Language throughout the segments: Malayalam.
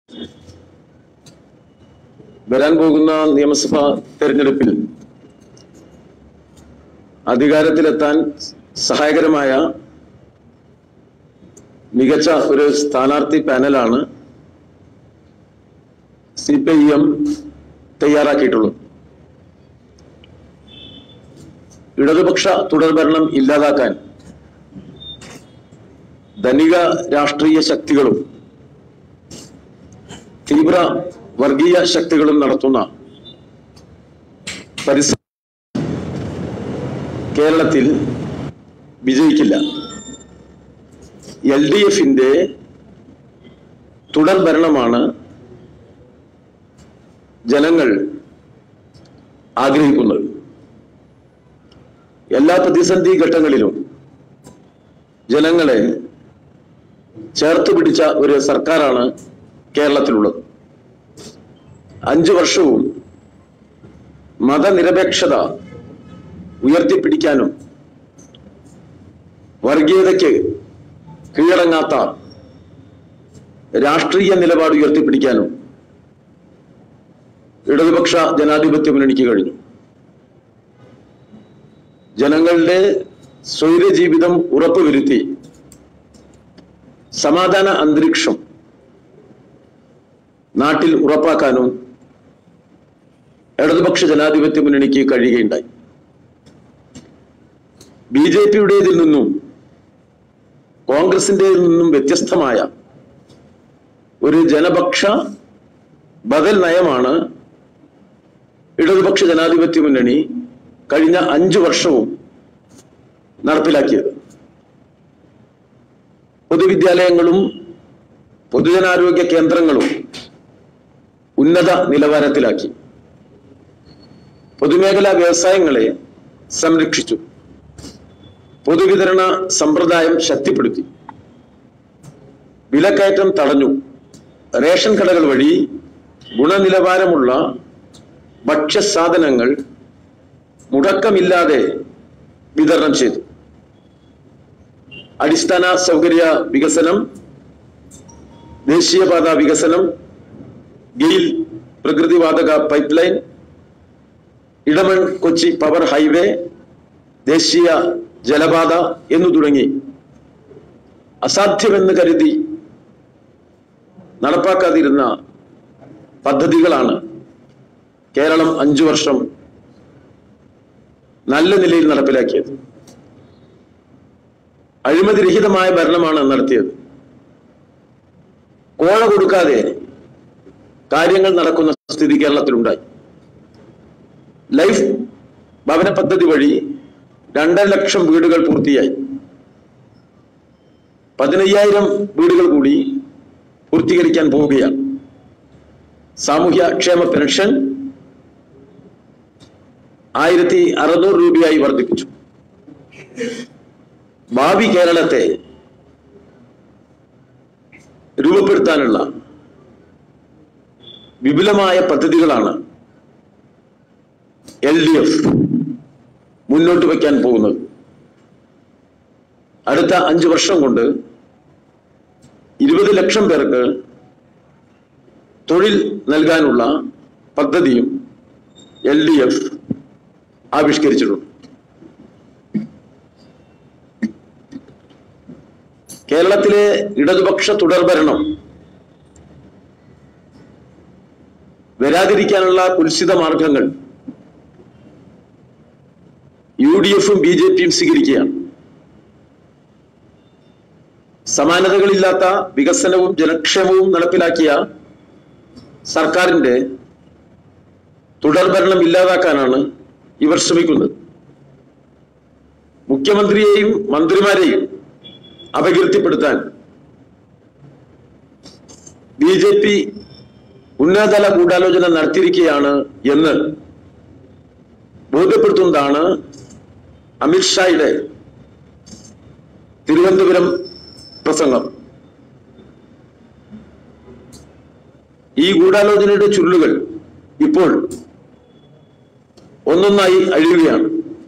വരാൻ പോകുന്ന നിയമസഭാ തെരഞ്ഞെടുപ്പിൽ അധികാരത്തിലെത്താൻ സഹായകരമായ മികച്ച ഒരു സ്ഥാനാർത്ഥി പാനലാണ് സി പി ഐ എം തയ്യാറാക്കിയിട്ടുള്ളത് ഇടതുപക്ഷ തുടർഭരണം ഇല്ലാതാക്കാൻ ധനിക രാഷ്ട്രീയ ശക്തികളും തീവ്ര വർഗീയ ശക്തികളും നടത്തുന്ന പരിസ കേരളത്തിൽ വിജയിക്കില്ല എൽ ഡി എഫിന്റെ തുടർ ഭരണമാണ് ജനങ്ങൾ ആഗ്രഹിക്കുന്നത് എല്ലാ പ്രതിസന്ധി ഘട്ടങ്ങളിലും ജനങ്ങളെ ചേർത്ത് പിടിച്ച ഒരു സർക്കാരാണ് കേരളത്തിലുള്ളത് അഞ്ചു വർഷവും മതനിരപേക്ഷത ഉയർത്തിപ്പിടിക്കാനും വർഗീയതയ്ക്ക് കീഴടങ്ങാത്ത രാഷ്ട്രീയ നിലപാട് ഉയർത്തിപ്പിടിക്കാനും ഇടതുപക്ഷ ജനാധിപത്യ മുന്നണിക്ക് കഴിഞ്ഞു ജനങ്ങളുടെ സ്വൈരജീവിതം ഉറപ്പുവരുത്തി സമാധാന അന്തരീക്ഷം നാട്ടിൽ ഉറപ്പാക്കാനും ഇടതുപക്ഷ ജനാധിപത്യ മുന്നണിക്ക് കഴിയുകയുണ്ടായി ബി ജെ പിയുടേതിൽ നിന്നും കോൺഗ്രസിന്റെ നിന്നും വ്യത്യസ്തമായ ഒരു ജനപക്ഷ ബദൽ നയമാണ് ഇടതുപക്ഷ ജനാധിപത്യ മുന്നണി കഴിഞ്ഞ അഞ്ചു വർഷവും നടപ്പിലാക്കിയത് പൊതുവിദ്യാലയങ്ങളും പൊതുജനാരോഗ്യ കേന്ദ്രങ്ങളും ഉന്നത നിലവാരത്തിലാക്കി പൊതുമേഖലാ വ്യവസായങ്ങളെ സംരക്ഷിച്ചു പൊതുവിതരണ സമ്പ്രദായം ശക്തിപ്പെടുത്തി വിലക്കയറ്റം തടഞ്ഞു റേഷൻ കടകൾ വഴി ഗുണനിലവാരമുള്ള ഭക്ഷ്യസാധനങ്ങൾ മുടക്കമില്ലാതെ വിതരണം ചെയ്തു അടിസ്ഥാന സൗകര്യ വികസനം ദേശീയപാത വികസനം ഗെയിൽ പ്രകൃതിവാതക pipe line Edamon Kochi power highway ദേശീയ ജലപാത എന്നു തുടങ്ങി അസാധ്യമെന്ന് കരുതി നടപ്പാക്കാതിരുന്ന പദ്ധതികളാണ് കേരളം അഞ്ചു വർഷം നല്ല നിലയിൽ നടപ്പിലാക്കിയത് അഴിമതിരഹിതമായ ഭരണമാണ് നടത്തിയത് കോഴ കൊടുക്കാതെ കാര്യങ്ങൾ നടക്കുന്ന സ്ഥിതി കേരളത്തിലുണ്ടായി ലൈഫ് ഭവന പദ്ധതി വഴി രണ്ടര ലക്ഷം വീടുകൾ പൂർത്തിയായി പതിനയ്യായിരം വീടുകൾ കൂടി പൂർത്തീകരിക്കാൻ പോവുകയാണ് സാമൂഹ്യ ക്ഷേമ പെൻഷൻ ആയിരത്തി അറുന്നൂറ് രൂപയായി വർദ്ധിപ്പിച്ചു ഭാവി കേരളത്തെ രൂപപ്പെടുത്താനുള്ള വിപുലമായ പദ്ധതികളാണ് എൽ ഡി എഫ് മുന്നോട്ട് വയ്ക്കാൻ പോകുന്നത് അടുത്ത അഞ്ചു വർഷം കൊണ്ട് ഇരുപത് ലക്ഷം പേർക്ക് തൊഴിൽ നൽകാനുള്ള പദ്ധതിയും എൽ ഡി എഫ് ആവിഷ്കരിച്ചിട്ടുണ്ട് കേരളത്തിലെ ഇടതുപക്ഷ തുടർഭരണം വരാതിരിക്കാനുള്ള കുൽസിത മാർഗങ്ങൾ യു ഡി എഫും ബി ജെ പിയും സ്വീകരിക്കുകയാണ് സമാനതകളില്ലാത്ത വികസനവും ജനക്ഷേമവും നടപ്പിലാക്കിയ സർക്കാരിന്റെ തുടർഭരണം ഇല്ലാതാക്കാനാണ് ഇവർ ശ്രമിക്കുന്നത് മുഖ്യമന്ത്രിയെയും മന്ത്രിമാരെയും അപകീർത്തിപ്പെടുത്താൻ ബി ജെ പി ഉന്നതതല ഗൂഢാലോചന നടത്തിയിരിക്കുകയാണ് എന്ന് ബോധ്യപ്പെടുത്തുന്നതാണ് അമിത്ഷായുടെ തിരുവനന്തപുരം പ്രസംഗം ഈ ഗൂഢാലോചനയുടെ ചുരുളുകൾ ഇപ്പോൾ ഒന്നൊന്നായി അഴിയുകയാണ്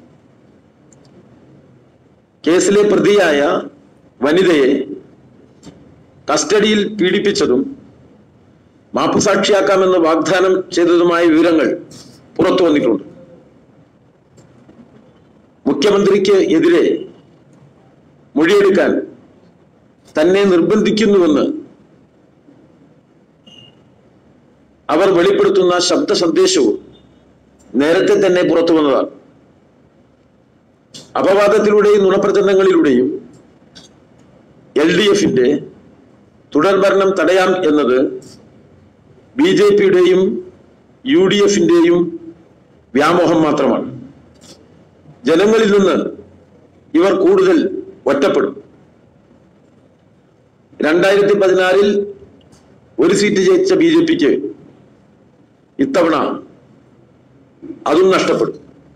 കേസിലെ പ്രതിയായ വനിതയെ കസ്റ്റഡിയിൽ പീഡിപ്പിച്ചതും മാപ്പുസാക്ഷിയാക്കാമെന്ന് വാഗ്ദാനം ചെയ്തതുമായ വിവരങ്ങൾ പുറത്തു വന്നിട്ടുണ്ട് മുഖ്യമന്ത്രിക്ക് എതിരെ മൊഴിയെടുക്കാൻ തന്നെ നിർബന്ധിക്കുന്നുവെന്ന് അവർ വെളിപ്പെടുത്തുന്ന ശബ്ദ സന്ദേശവും നേരത്തെ തന്നെ പുറത്തു വന്നതാണ് അപവാദത്തിലൂടെയും നുണപ്രചരണങ്ങളിലൂടെയും എൽ ഡി എഫിന്റെ തുടർഭരണം തടയാം എന്നത് ബി ജെ പിയുടെയും യു ഡി എഫിന്റെയും വ്യാമോഹം മാത്രമാണ് ജനങ്ങളിൽ നിന്ന് ഇവർ കൂടുതൽ ഒറ്റപ്പെടും രണ്ടായിരത്തി പതിനാറിൽ ഒരു സീറ്റ് ജയിച്ച ബി ജെ പിക്ക് ഇത്തവണ അതും നഷ്ടപ്പെടും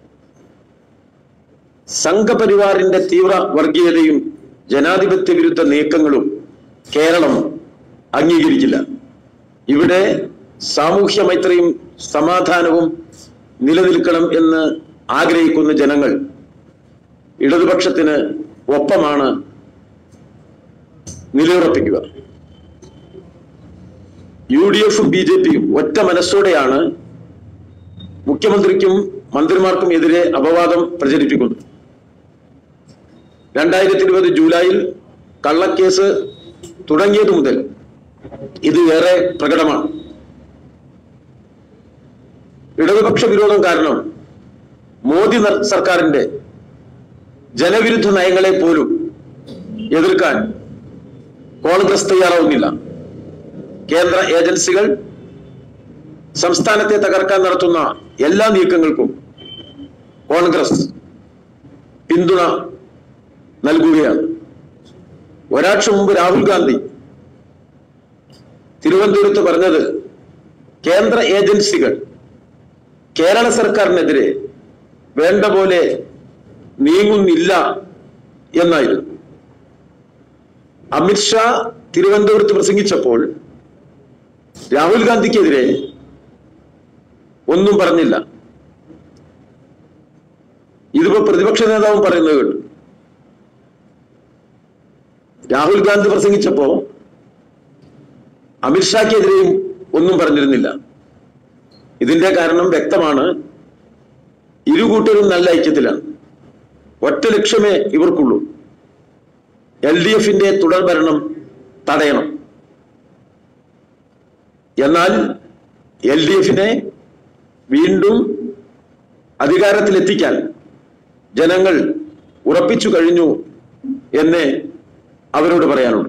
സംഘപരിവാറിന്റെ തീവ്ര വർഗീയതയും ജനാധിപത്യ വിരുദ്ധ നീക്കങ്ങളും കേരളം അംഗീകരിക്കില്ല ഇവിടെ സാമൂഹ്യ മൈത്രിയും സമാധാനവും നിലനിൽക്കണം എന്ന് ആഗ്രഹിക്കുന്ന ജനങ്ങൾ ഇടതുപക്ഷത്തിന് ഒപ്പമാണ് നിലയുറപ്പിക്കുക യു ഡി എഫും ബി ജെ പിയും ഒറ്റ മനസ്സോടെയാണ് മുഖ്യമന്ത്രിക്കും മന്ത്രിമാർക്കും എതിരെ അപവാദം പ്രചരിപ്പിക്കുന്നത് രണ്ടായിരത്തി ഇരുപത് ജൂലൈയിൽ കള്ളക്കേസ് തുടങ്ങിയതു മുതൽ ഇത് ഏറെ പ്രകടമാണ് ഇടതുപക്ഷ വിരോധം കാരണം മോദി നർ- സർക്കാരിന്റെ ജനവിരുദ്ധ നയങ്ങളെ പോലും എതിർക്കാൻ കോൺഗ്രസ് തയ്യാറാവുന്നില്ല കേന്ദ്ര ഏജൻസികൾ സംസ്ഥാനത്തെ തകർക്കാൻ നടത്തുന്ന എല്ലാ നീക്കങ്ങൾക്കും കോൺഗ്രസ് പിന്തുണ നൽകുകയാണ് ഒരാഴ്ച മുമ്പ് രാഹുൽ ഗാന്ധി തിരുവനന്തപുരത്ത് പറഞ്ഞത് കേന്ദ്ര ഏജൻസികൾ കേരള സർക്കാരിനെതിരെ വേണ്ട പോലെ നീങ്ങുന്നില്ല എന്നായിരുന്നു അമിത്ഷാ തിരുവനന്തപുരത്ത് പ്രസംഗിച്ചപ്പോൾ രാഹുൽ ഗാന്ധിക്കെതിരെ ഒന്നും പറഞ്ഞില്ല ഇതിപ്പോ പ്രതിപക്ഷ നേതാവും പറയുന്നത് കേട്ടു രാഹുൽ ഗാന്ധി പ്രസംഗിച്ചപ്പോ അമിത്ഷാക്കെതിരെയും ഒന്നും പറഞ്ഞിരുന്നില്ല ഇതിന്റെ കാരണം വ്യക്തമാണ് ഇരു കൂട്ടരും നല്ല ഐക്യത്തിലാണ് ഒറ്റ ലക്ഷ്യമേ ഇവർക്കുള്ളൂ എൽ ഡി എഫിന്റെ തുടർഭരണം തടയണം എന്നാൽ എൽ ഡി എഫിനെ വീണ്ടും അധികാരത്തിലെത്തിക്കാൻ ജനങ്ങൾ ഉറപ്പിച്ചു കഴിഞ്ഞു എന്നേ അവരോട് പറയാനുള്ളൂ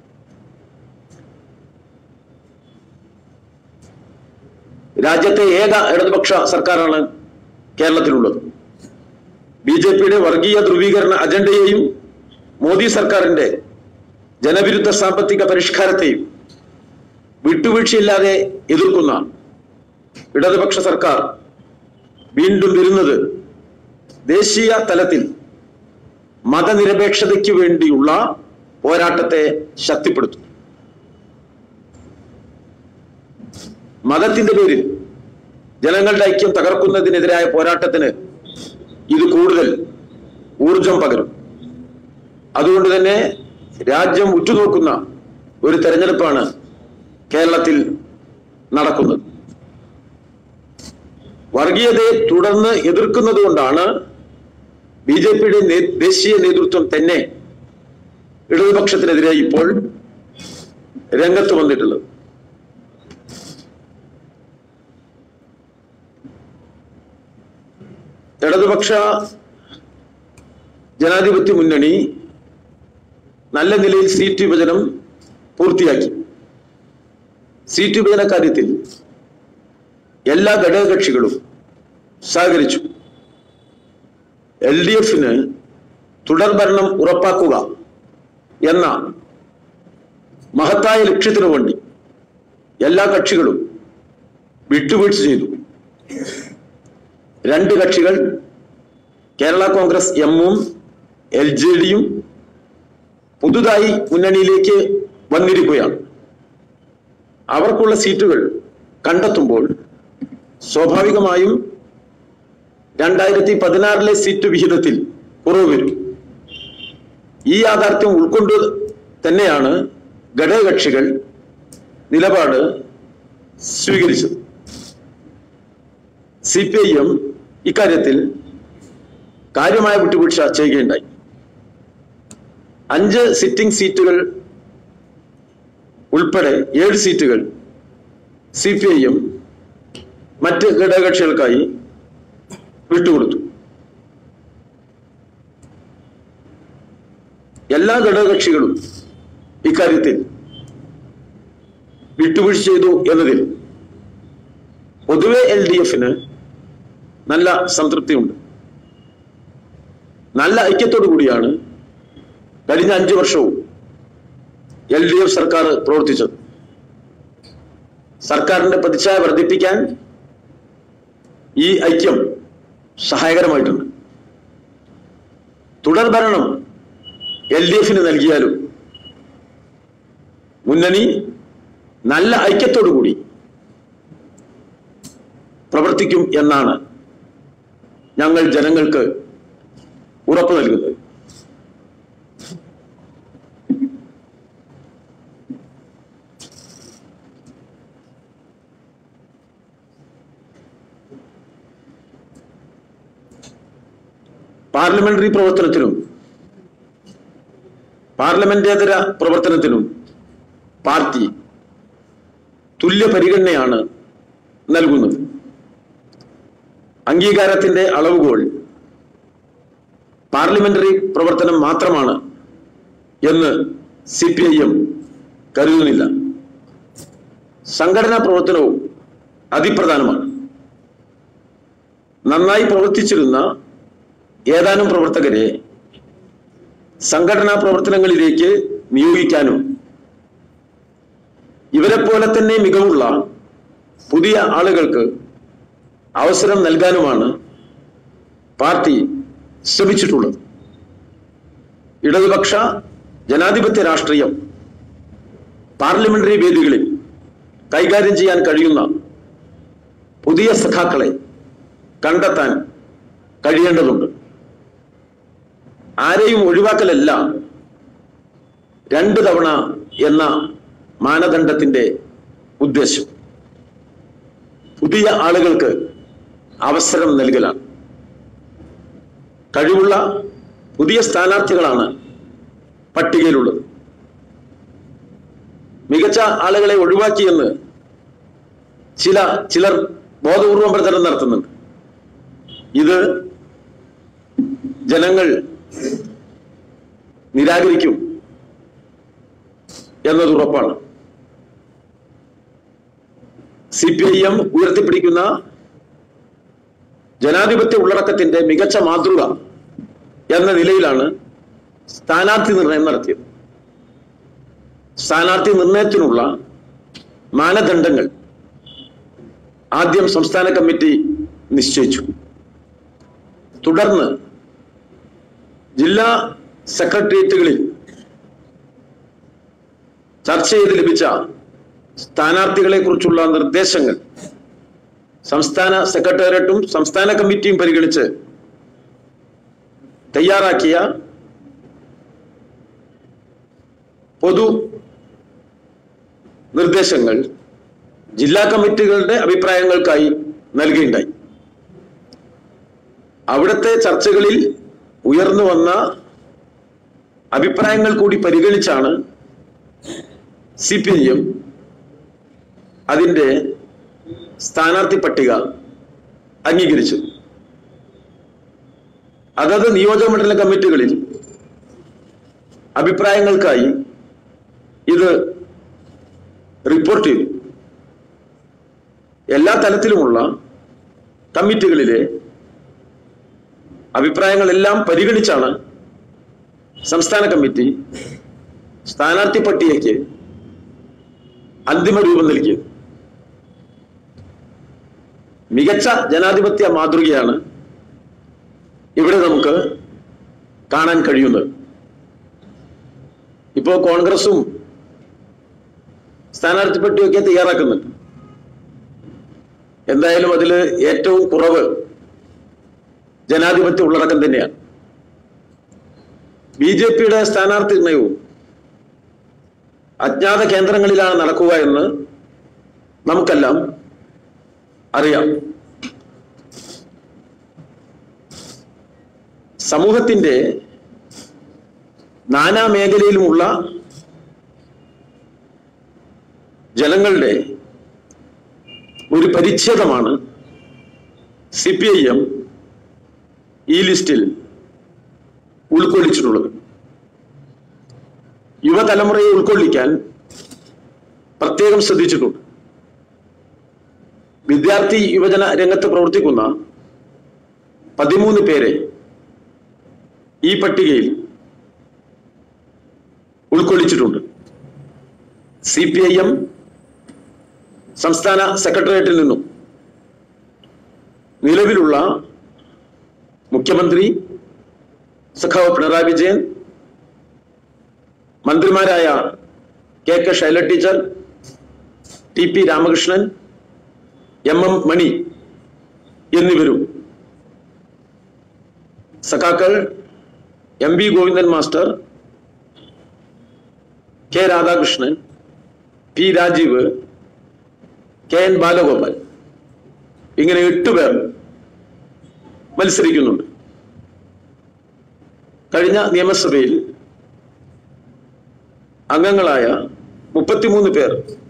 രാജ്യത്തെ ഏക ഇടതുപക്ഷ സർക്കാരാണ് കേരളത്തിലുള്ളത് ബി ജെ പിയുടെ വർഗീയ ധ്രുവീകരണ അജണ്ടയെയും മോദി സർക്കാരിന്റെ ജനവിരുദ്ധ സാമ്പത്തിക പരിഷ്കാരത്തെയും വിട്ടുവീഴ്ചയില്ലാതെ എതിർക്കുന്ന ഇടതുപക്ഷ സർക്കാർ വീണ്ടും വരുന്നത് ദേശീയ തലത്തിൽ മതനിരപേക്ഷതയ്ക്ക് വേണ്ടിയുള്ള പോരാട്ടത്തെ ശക്തിപ്പെടുത്തും മതത്തിന്റെ പേരിൽ ജനങ്ങളുടെ ഐക്യം തകർക്കുന്നതിനെതിരായ പോരാട്ടത്തിന് ഇത് കൂടുതൽ ഊർജം പകരും അതുകൊണ്ട് തന്നെ രാജ്യം ഉറ്റുനോക്കുന്ന ഒരു തെരഞ്ഞെടുപ്പാണ് കേരളത്തിൽ നടക്കുന്നത് വർഗീയതയെ തുടർന്ന് എതിർക്കുന്നത് കൊണ്ടാണ് ബി ജെ പിയുടെ ദേശീയ നേതൃത്വം തന്നെ ഇടതുപക്ഷത്തിനെതിരെ ഇപ്പോൾ രംഗത്ത് വന്നിട്ടുള്ളത് ഇടതുപക്ഷ ജനാധിപത്യ മുന്നണി നല്ല നിലയിൽ സീറ്റ് വിഭജനം പൂർത്തിയാക്കി സീറ്റ് വിഭജന കാര്യത്തിൽ എല്ലാ ഘടകകക്ഷികളും സഹകരിച്ചു എൽ ഡി എഫിന് തുടർഭരണം ഉറപ്പാക്കുക എന്ന മഹത്തായ ലക്ഷ്യത്തിനു വേണ്ടി എല്ലാ കക്ഷികളും വിട്ടുവീഴ്ച ചെയ്തു രണ്ട് കക്ഷികൾ കേരള കോൺഗ്രസ് എമ്മും എൽ ജെ ഡിയും പുതുതായി മുന്നണിയിലേക്ക് വന്നിരിക്കുകയാണ് അവർക്കുള്ള സീറ്റുകൾ കണ്ടെത്തുമ്പോൾ സ്വാഭാവികമായും രണ്ടായിരത്തി പതിനാറിലെ സീറ്റ് വിഹിതത്തിൽ കുറവ് വരും ഈ യാഥാർത്ഥ്യം ഉൾക്കൊണ്ട് തന്നെയാണ് ഘടകകക്ഷികൾ നിലപാട് സ്വീകരിച്ചത് സി പി ഐ എം ഇക്കാര്യത്തിൽ കാര്യമായ വിട്ടുവീഴ്ച ചെയ്യുകയുണ്ടായി അഞ്ച് സിറ്റിംഗ് സീറ്റുകൾ ഉൾപ്പെടെ ഏഴ് സീറ്റുകൾ സി പി ഐ എം മറ്റ് ഘടകകക്ഷികൾക്കായി വിട്ടുകൊടുത്തു എല്ലാ ഘടകകക്ഷികളും ഇക്കാര്യത്തിൽ വിട്ടുവീഴ്ച ചെയ്തു എന്നതിൽ പൊതുവെ എൽ ഡി എഫിന് നല്ല സംതൃപ്തിയുണ്ട് നല്ല ഐക്യത്തോടു കൂടിയാണ് കഴിഞ്ഞ അഞ്ചു വർഷവും എൽ ഡി എഫ് സർക്കാർ പ്രവർത്തിച്ചത് സർക്കാരിന്റെ പ്രതിച്ഛായ വർദ്ധിപ്പിക്കാൻ ഈ ഐക്യം സഹായകരമായിട്ടുണ്ട് തുടർ ഭരണം എൽ ഡി എഫിന് നൽകിയാലും മുന്നണി നല്ല ഐക്യത്തോടു കൂടി പ്രവർത്തിക്കും എന്നാണ് ഞങ്ങൾ ജനങ്ങൾക്ക് ഉറപ്പ് നൽകുന്നത് പാർലമെന്ററി പ്രവർത്തനത്തിനും പാർലമെന്റേതര പ്രവർത്തനത്തിനും പാർട്ടി തുല്യ പരിഗണനയാണ് നൽകുന്നത് അംഗീകാരത്തിന്റെ അളവുകോൽ പാർലമെന്ററി പ്രവർത്തനം മാത്രമാണ് എന്ന് സി പി ഐ എം കരുതുന്നില്ല സംഘടനാ പ്രവർത്തനവും അതിപ്രധാനമാണ് നന്നായി പ്രവർത്തിച്ചിരുന്ന ഏതാനും പ്രവർത്തകരെ സംഘടനാ പ്രവർത്തനങ്ങളിലേക്ക് നിയോഗിക്കാനും ഇവരെ പോലെ തന്നെ മികവുള്ള പുതിയ ആളുകൾക്ക് അവസരം നൽകാനുമാണ് പാർട്ടി ശ്രമിച്ചിട്ടുള്ളത് ഇടതുപക്ഷ ജനാധിപത്യ രാഷ്ട്രീയം പാർലമെന്ററി വേദികളിൽ കൈകാര്യം ചെയ്യാൻ കഴിയുന്ന പുതിയ സഖാക്കളെ കണ്ടെത്താൻ കഴിയേണ്ടതുണ്ട് ആരെയും ഒഴിവാക്കലല്ല രണ്ട് തവണ എന്ന മാനദണ്ഡത്തിന്റെ ഉദ്ദേശം പുതിയ ആളുകൾക്ക് അവസരം നൽകലാണ് കഴിവുള്ള പുതിയ സ്ഥാനാർത്ഥികളാണ് പട്ടികയിലുള്ളത് മികച്ച ആളുകളെ ഒഴിവാക്കിയെന്ന് ചില ചിലർ ബോധപൂർവം പ്രചരണം നടത്തുന്നുണ്ട് ഇത് ജനങ്ങൾ നിരാകരിക്കും എന്നത് ഉറപ്പാണ് സി പി ഐ എം ഉയർത്തിപ്പിടിക്കുന്ന ജനാധിപത്യ ഉള്ളടക്കത്തിന്റെ മികച്ച മാതൃക എന്ന നിലയിലാണ് സ്ഥാനാർത്ഥി നിർണയം നടത്തിയത് സ്ഥാനാർത്ഥി നിർണയത്തിനുള്ള മാനദണ്ഡങ്ങൾ ആദ്യം സംസ്ഥാന കമ്മിറ്റി നിശ്ചയിച്ചു തുടർന്ന് ജില്ലാ സെക്രട്ടേറിയറ്റുകളിൽ ചർച്ച ചെയ്ത് ലഭിച്ച സ്ഥാനാർത്ഥികളെ കുറിച്ചുള്ള നിർദ്ദേശങ്ങൾ സംസ്ഥാന സെക്രട്ടേറിയറ്റും സംസ്ഥാന കമ്മിറ്റിയും പരിഗണിച്ച് തയ്യാറാക്കിയ പൊതു നിർദ്ദേശങ്ങൾ ജില്ലാ കമ്മിറ്റികളുടെ അഭിപ്രായങ്ങൾക്കായി നൽകുകയുണ്ടായി അവിടുത്തെ ചർച്ചകളിൽ ഉയർന്നു വന്ന അഭിപ്രായങ്ങൾ കൂടി പരിഗണിച്ചാണ് സി പി ഐ എം അതിന്റെ സ്ഥാനാർത്ഥി പട്ടിക അംഗീകരിച്ചു അതത് നിയോജകമണ്ഡല കമ്മിറ്റികളിൽ അഭിപ്രായങ്ങൾക്കായി ഇത് റിപ്പോർട്ട് ചെയ്തു എല്ലാ തലത്തിലുമുള്ള കമ്മിറ്റികളിലെ അഭിപ്രായങ്ങളെല്ലാം പരിഗണിച്ചാണ് സംസ്ഥാന കമ്മിറ്റി സ്ഥാനാർത്ഥി പട്ടികയ്ക്ക് അന്തിമ രൂപം നൽകിയത് മികച്ച ജനാധിപത്യ മാതൃകയാണ് ഇവിടെ നമുക്ക് കാണാൻ കഴിയുന്നത് ഇപ്പോ കോൺഗ്രസും സ്ഥാനാർത്ഥി പട്ടികയൊക്കെ തയ്യാറാക്കുന്നുണ്ട് എന്തായാലും അതിൽ ഏറ്റവും കുറവ് ജനാധിപത്യ ഉള്ളടക്കം തന്നെയാണ് ബി ജെ പിയുടെ സ്ഥാനാർത്ഥി നിർണയവും അജ്ഞാത കേന്ദ്രങ്ങളിലാണ് നടക്കുക എന്ന് നമുക്കെല്ലാം അറിയാം സമൂഹത്തിന്റെ നാനാ മേഖലയിലുമുള്ള ജനങ്ങളുടെ ഒരു പരിച്ഛേദമാണ് സി പി ഐ എം ഈ ലിസ്റ്റിൽ ഉൾക്കൊള്ളിച്ചിട്ടുള്ളത് യുവതലമുറയെ ഉൾക്കൊള്ളിക്കാൻ പ്രത്യേകം ശ്രദ്ധിച്ചിട്ടുണ്ട് വിദ്യാർത്ഥി യുവജന രംഗത്ത് പ്രവർത്തിക്കുന്ന പതിമൂന്ന് പേരെ ഈ പട്ടികയിൽ ഉൾക്കൊള്ളിച്ചിട്ടുണ്ട് സി പി ഐ എം സംസ്ഥാന സെക്രട്ടേറിയറ്റിൽ നിന്നും നിലവിലുള്ള മുഖ്യമന്ത്രി സഖാവ് പിണറായി വിജയൻ മന്ത്രിമാരായ K K Shaila teacher T P Ramakrishnan M M Mani എന്നിവരും സഖാക്കൾ M V Govindan master K Radhakrishnan P Rajeev K N Balagopal ഇങ്ങനെ എട്ടുപേർ മത്സരിക്കുന്നുണ്ട് കഴിഞ്ഞ നിയമസഭയിൽ അംഗങ്ങളായ മുപ്പത്തിമൂന്ന് പേർ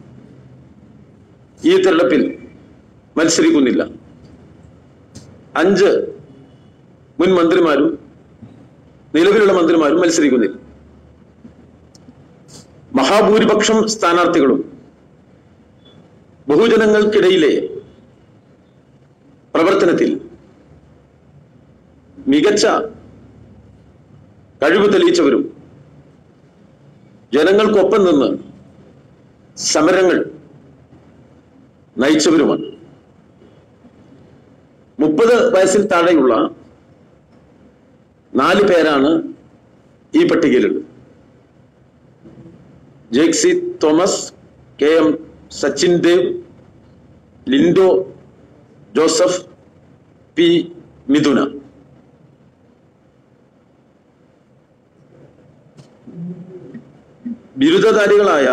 ഈ തെരഞ്ഞെടുപ്പിൽ മത്സരിക്കുന്നില്ല അഞ്ച് മുൻ മന്ത്രിമാരും നിലവിലുള്ള മന്ത്രിമാരും മത്സരിക്കുന്നില്ല മഹാഭൂരിപക്ഷം സ്ഥാനാർത്ഥികളും ബഹുജനങ്ങൾക്കിടയിലെ പ്രവർത്തനത്തിൽ മികച്ച കഴിവ് തെളിയിച്ചവരും ജനങ്ങൾക്കൊപ്പം നിന്ന് സമരങ്ങൾ നയിച്ചവരുമാണ് മുപ്പത് വയസ്സിൽ താഴെയുള്ള നാല് പേരാണ് ഈ പട്ടികയിലുള്ളത് Jaxy Thomas K M Sachin Dev Lindo Joseph P Mithuna ബിരുദധാരികളായ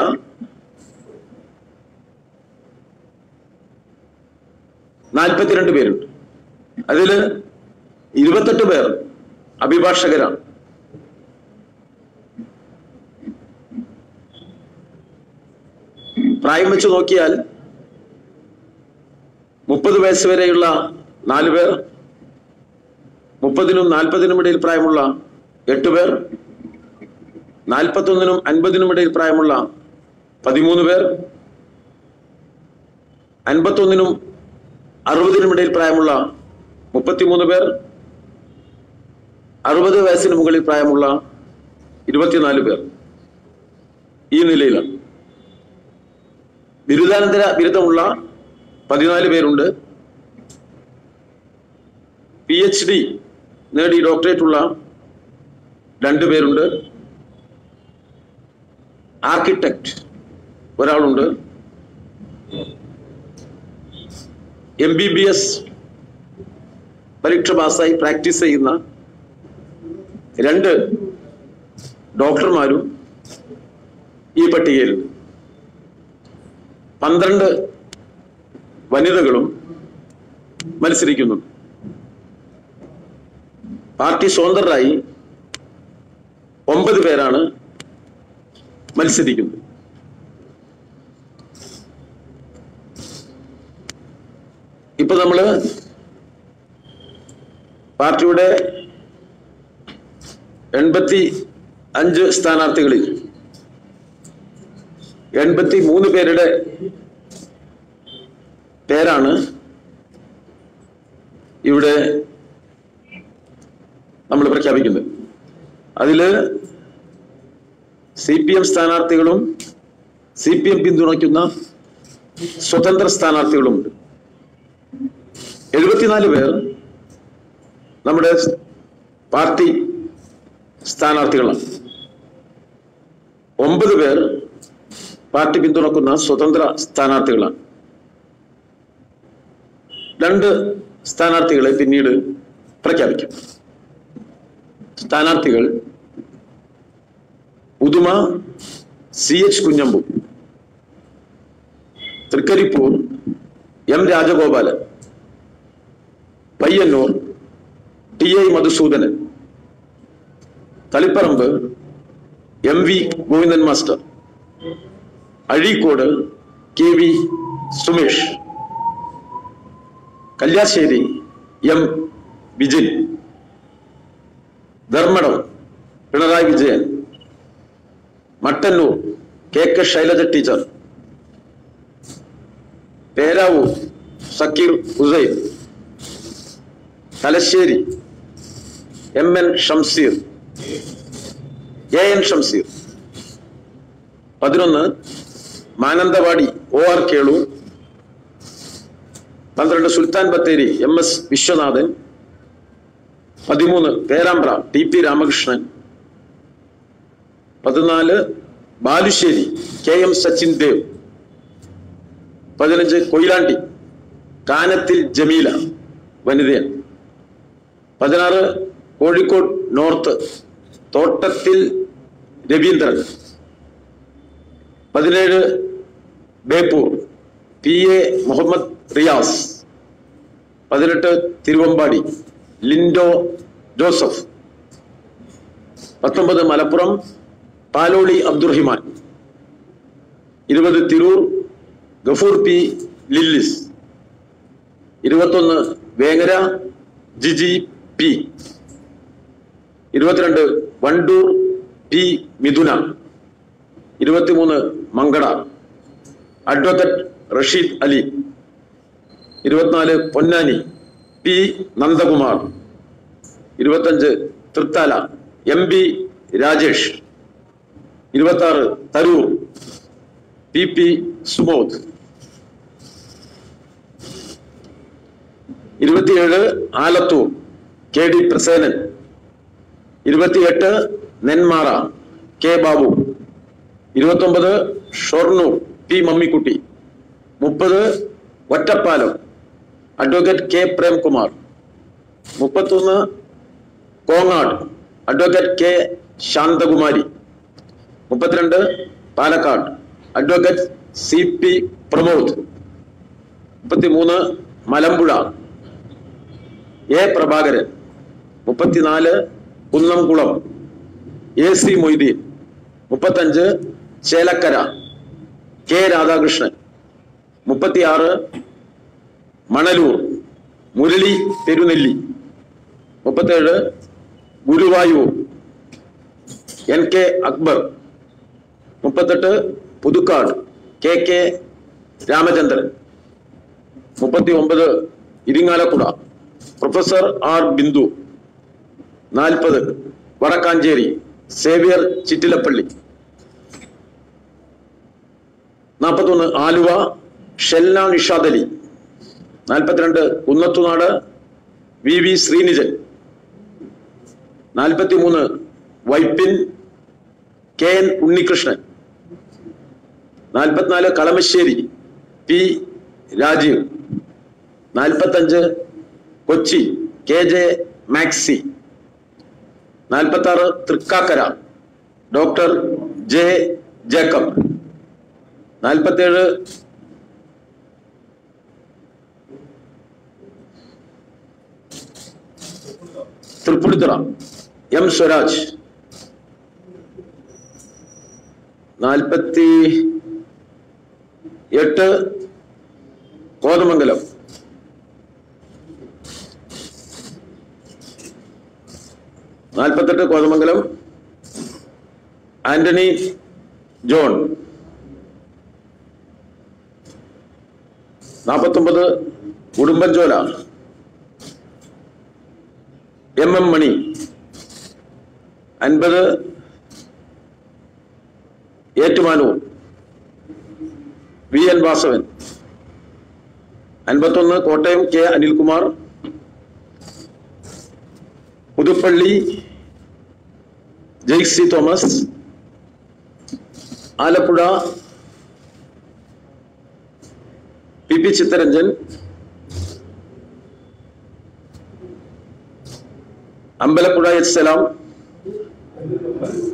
നാൽപ്പത്തിരണ്ട് പേരുണ്ട് അതിൽ ഇരുപത്തെട്ട് പേർ അഭിഭാഷകരാണ് പ്രായം വെച്ച് നോക്കിയാൽ മുപ്പത് വയസ്സ് വരെയുള്ള നാല് പേർ മുപ്പതിനും നാൽപ്പതിനും ഇടയിൽ പ്രായമുള്ള എട്ട് പേർ നാൽപ്പത്തൊന്നിനും അൻപതിനും ഇടയിൽ പ്രായമുള്ള പതിമൂന്ന് പേർ അൻപത്തൊന്നിനും അറുപതിനും ഇടയിൽ പ്രായമുള്ള മുപ്പത്തിമൂന്ന് പേർ അറുപത് വയസ്സിന് മുകളിൽ പ്രായമുള്ള ഇരുപത്തിനാല് പേർ ഈ നിലയിലാണ് ബിരുദാനന്തര ബിരുദമുള്ള പതിനാല് പേരുണ്ട് പി എച്ച് ഡി നേടി ഡോക്ടറേറ്റ് ഉള്ള രണ്ട് പേരുണ്ട് ആർക്കിടെക്ട് ഒരാളുണ്ട് എം ബി ബി എസ് പരീക്ഷ പാസ്സായി പ്രാക്ടീസ് ചെയ്യുന്ന രണ്ട് ഡോക്ടർമാരും ഈ പട്ടികയിൽ പന്ത്രണ്ട് വനിതകളും മത്സരിക്കുന്നുണ്ട് പാർട്ടി സ്വതന്ത്രരായി ഒമ്പത് പേരാണ് മത്സരിക്കുന്നത് ഇപ്പൊ നമ്മള് പാർട്ടിയുടെ എൺപത്തി അഞ്ച് സ്ഥാനാർത്ഥികളിൽ എൺപത്തി മൂന്ന് പേരുടെ പേരാണ് ഇവിടെ നമ്മൾ പ്രഖ്യാപിക്കുന്നത് അതില് സി പി എം സ്ഥാനാർത്ഥികളും സി പി എം പിന്തുണയ്ക്കുന്ന സ്വതന്ത്ര സ്ഥാനാർത്ഥികളുമുണ്ട് എഴുപത്തിനാല് പേർ നമ്മുടെ പാർട്ടി സ്ഥാനാർത്ഥികളാണ് ഒമ്പത് പേർ പാർട്ടി പിന്തുണക്കുന്ന സ്വതന്ത്ര സ്ഥാനാർത്ഥികളാണ് രണ്ട് സ്ഥാനാർത്ഥികളെ പിന്നീട് പ്രഖ്യാപിക്കും സ്ഥാനാർത്ഥികൾ Uduma C H Kunhambu Thrikaripur M Rajagopalan Payyanur T I Madhusoodanan Taliparamba M V Govindan master Azhikode K V Sumesh Kalliasseri M Vijin Dharmadam Pinarayi Vijayan Mattannur K K Shailaja teacher Peravoor Sakkeer Hussain Thalassery M N Shamseer A N Shamseer പതിനൊന്ന് മാനന്തവാടി ഒ ആർ കേളു പന്ത്രണ്ട് സുൽത്താൻ ബത്തേരി എം എസ് വിശ്വനാഥൻ പതിമൂന്ന് പേരാമ്പ്ര ടി പി രാമകൃഷ്ണൻ പതിനാല് ബാലുശ്ശേരി കെ എം സച്ചിൻ ദേവ് പതിനഞ്ച് കൊയിലാണ്ടി കാനത്തിൽ ജമീല വനിതയൻ പതിനാറ് കോഴിക്കോട് നോർത്ത് തോട്ടത്തിൽ രവീന്ദ്രൻ പതിനേഴ് ബേപ്പൂർ പി എ മുഹമ്മദ് റിയാസ് പതിനെട്ട് തിരുവമ്പാടി ലിൻഡോ ജോസഫ് പത്തൊമ്പത് മലപ്പുറം പാലോളി അബ്ദുറഹിമാൻ ഇരുപത് തിരൂർ ഗഫൂർ പി ലില്ലിസ് ഇരുപത്തൊന്ന് വേങ്ങര ജിജി പി ഇരുപത്തിരണ്ട് വണ്ടൂർ പി മിഥുന ഇരുപത്തിമൂന്ന് മങ്കട അഡ്വക്കറ്റ് റഷീദ് അലി ഇരുപത്തിനാല് പൊന്നാനി പി നന്ദകുമാർ ഇരുപത്തഞ്ച് തൃത്താല എം ബി രാജേഷ് ഇരുപത്തി ആറ് തരൂർ പി പി സുമോദ് ഇരുപത്തിയേഴ് ആലത്തൂർ കെ ഡി പ്രസേനൻ ഇരുപത്തിയെട്ട് നെന്മാറ കെ ബാബു ഇരുപത്തൊമ്പത് ഷൊർണൂർ പി മമ്മിക്കുട്ടി മുപ്പത് ഒറ്റപ്പാലം അഡ്വക്കേറ്റ് കെ പ്രേംകുമാർ മുപ്പത്തൊന്ന് കോങ്ങാട് അഡ്വക്കേറ്റ് കെ ശാന്തകുമാരി മുപ്പത്തിരണ്ട് Palakkad advocate C P Pramod മുപ്പത്തിമൂന്ന് മലമ്പുഴ എ പ്രഭാകരൻ മുപ്പത്തിനാല് കുന്നംകുളം എ സി മൊയ്തീൻ മുപ്പത്തഞ്ച് ചേലക്കര കെ രാധാകൃഷ്ണൻ മുപ്പത്തിയാറ് മണലൂർ മുരളി തെരുനെല്ലി മുപ്പത്തേഴ് ഗുരുവായൂർ എൻ കെ അക്ബർ മുപ്പത്തെട്ട് പുതുക്കാട് കെ കെ രാമചന്ദ്രൻ മുപ്പത്തി ഒമ്പത് ഇരിങ്ങാലക്കുട പ്രൊഫസർ ആർ ബിന്ദു നാൽപ്പത് വടക്കാഞ്ചേരി സേവിയർ ചിറ്റിലപ്പള്ളി നാൽപ്പത്തൊന്ന് ആലുവ ഷെൽന നിഷാദ് അലി നാൽപ്പത്തിരണ്ട് കുന്നത്തുനാട് വി വി ശ്രീനിജൻ നാൽപ്പത്തിമൂന്ന് വൈപ്പിൻ കെ എൻ ഉണ്ണികൃഷ്ണൻ നാൽപ്പത്തിനാല് കളമശ്ശേരി പി രാജീവ് നാൽപ്പത്തഞ്ച് കൊച്ചി കെ ജെ മാക്സി നാൽപ്പത്തി ആറ് തൃക്കാക്കര ഡോക്ടർ ജെ ജേക്കബ് നാൽപ്പത്തേഴ് തൃപ്പൂണിത്തുറ എം സ്വരാജ് നാൽപ്പത്തി എട്ട് കോതമംഗലം നാൽപ്പത്തെട്ട് കോതമംഗലം ആന്റണി ജോൺ നാൽപ്പത്തൊമ്പത് ഉടുമ്പൻചോല എം എം മണി അൻപത് ഏറ്റുമാനൂർ വി എൻ വാസവൻ അൻപത്തൊന്ന് കോട്ടയം കെ അനിൽകുമാർ പുതുപ്പള്ളി ജെയ്സി Thomas Alappuzha P P Chitharanjan Ambalappuzha H Salam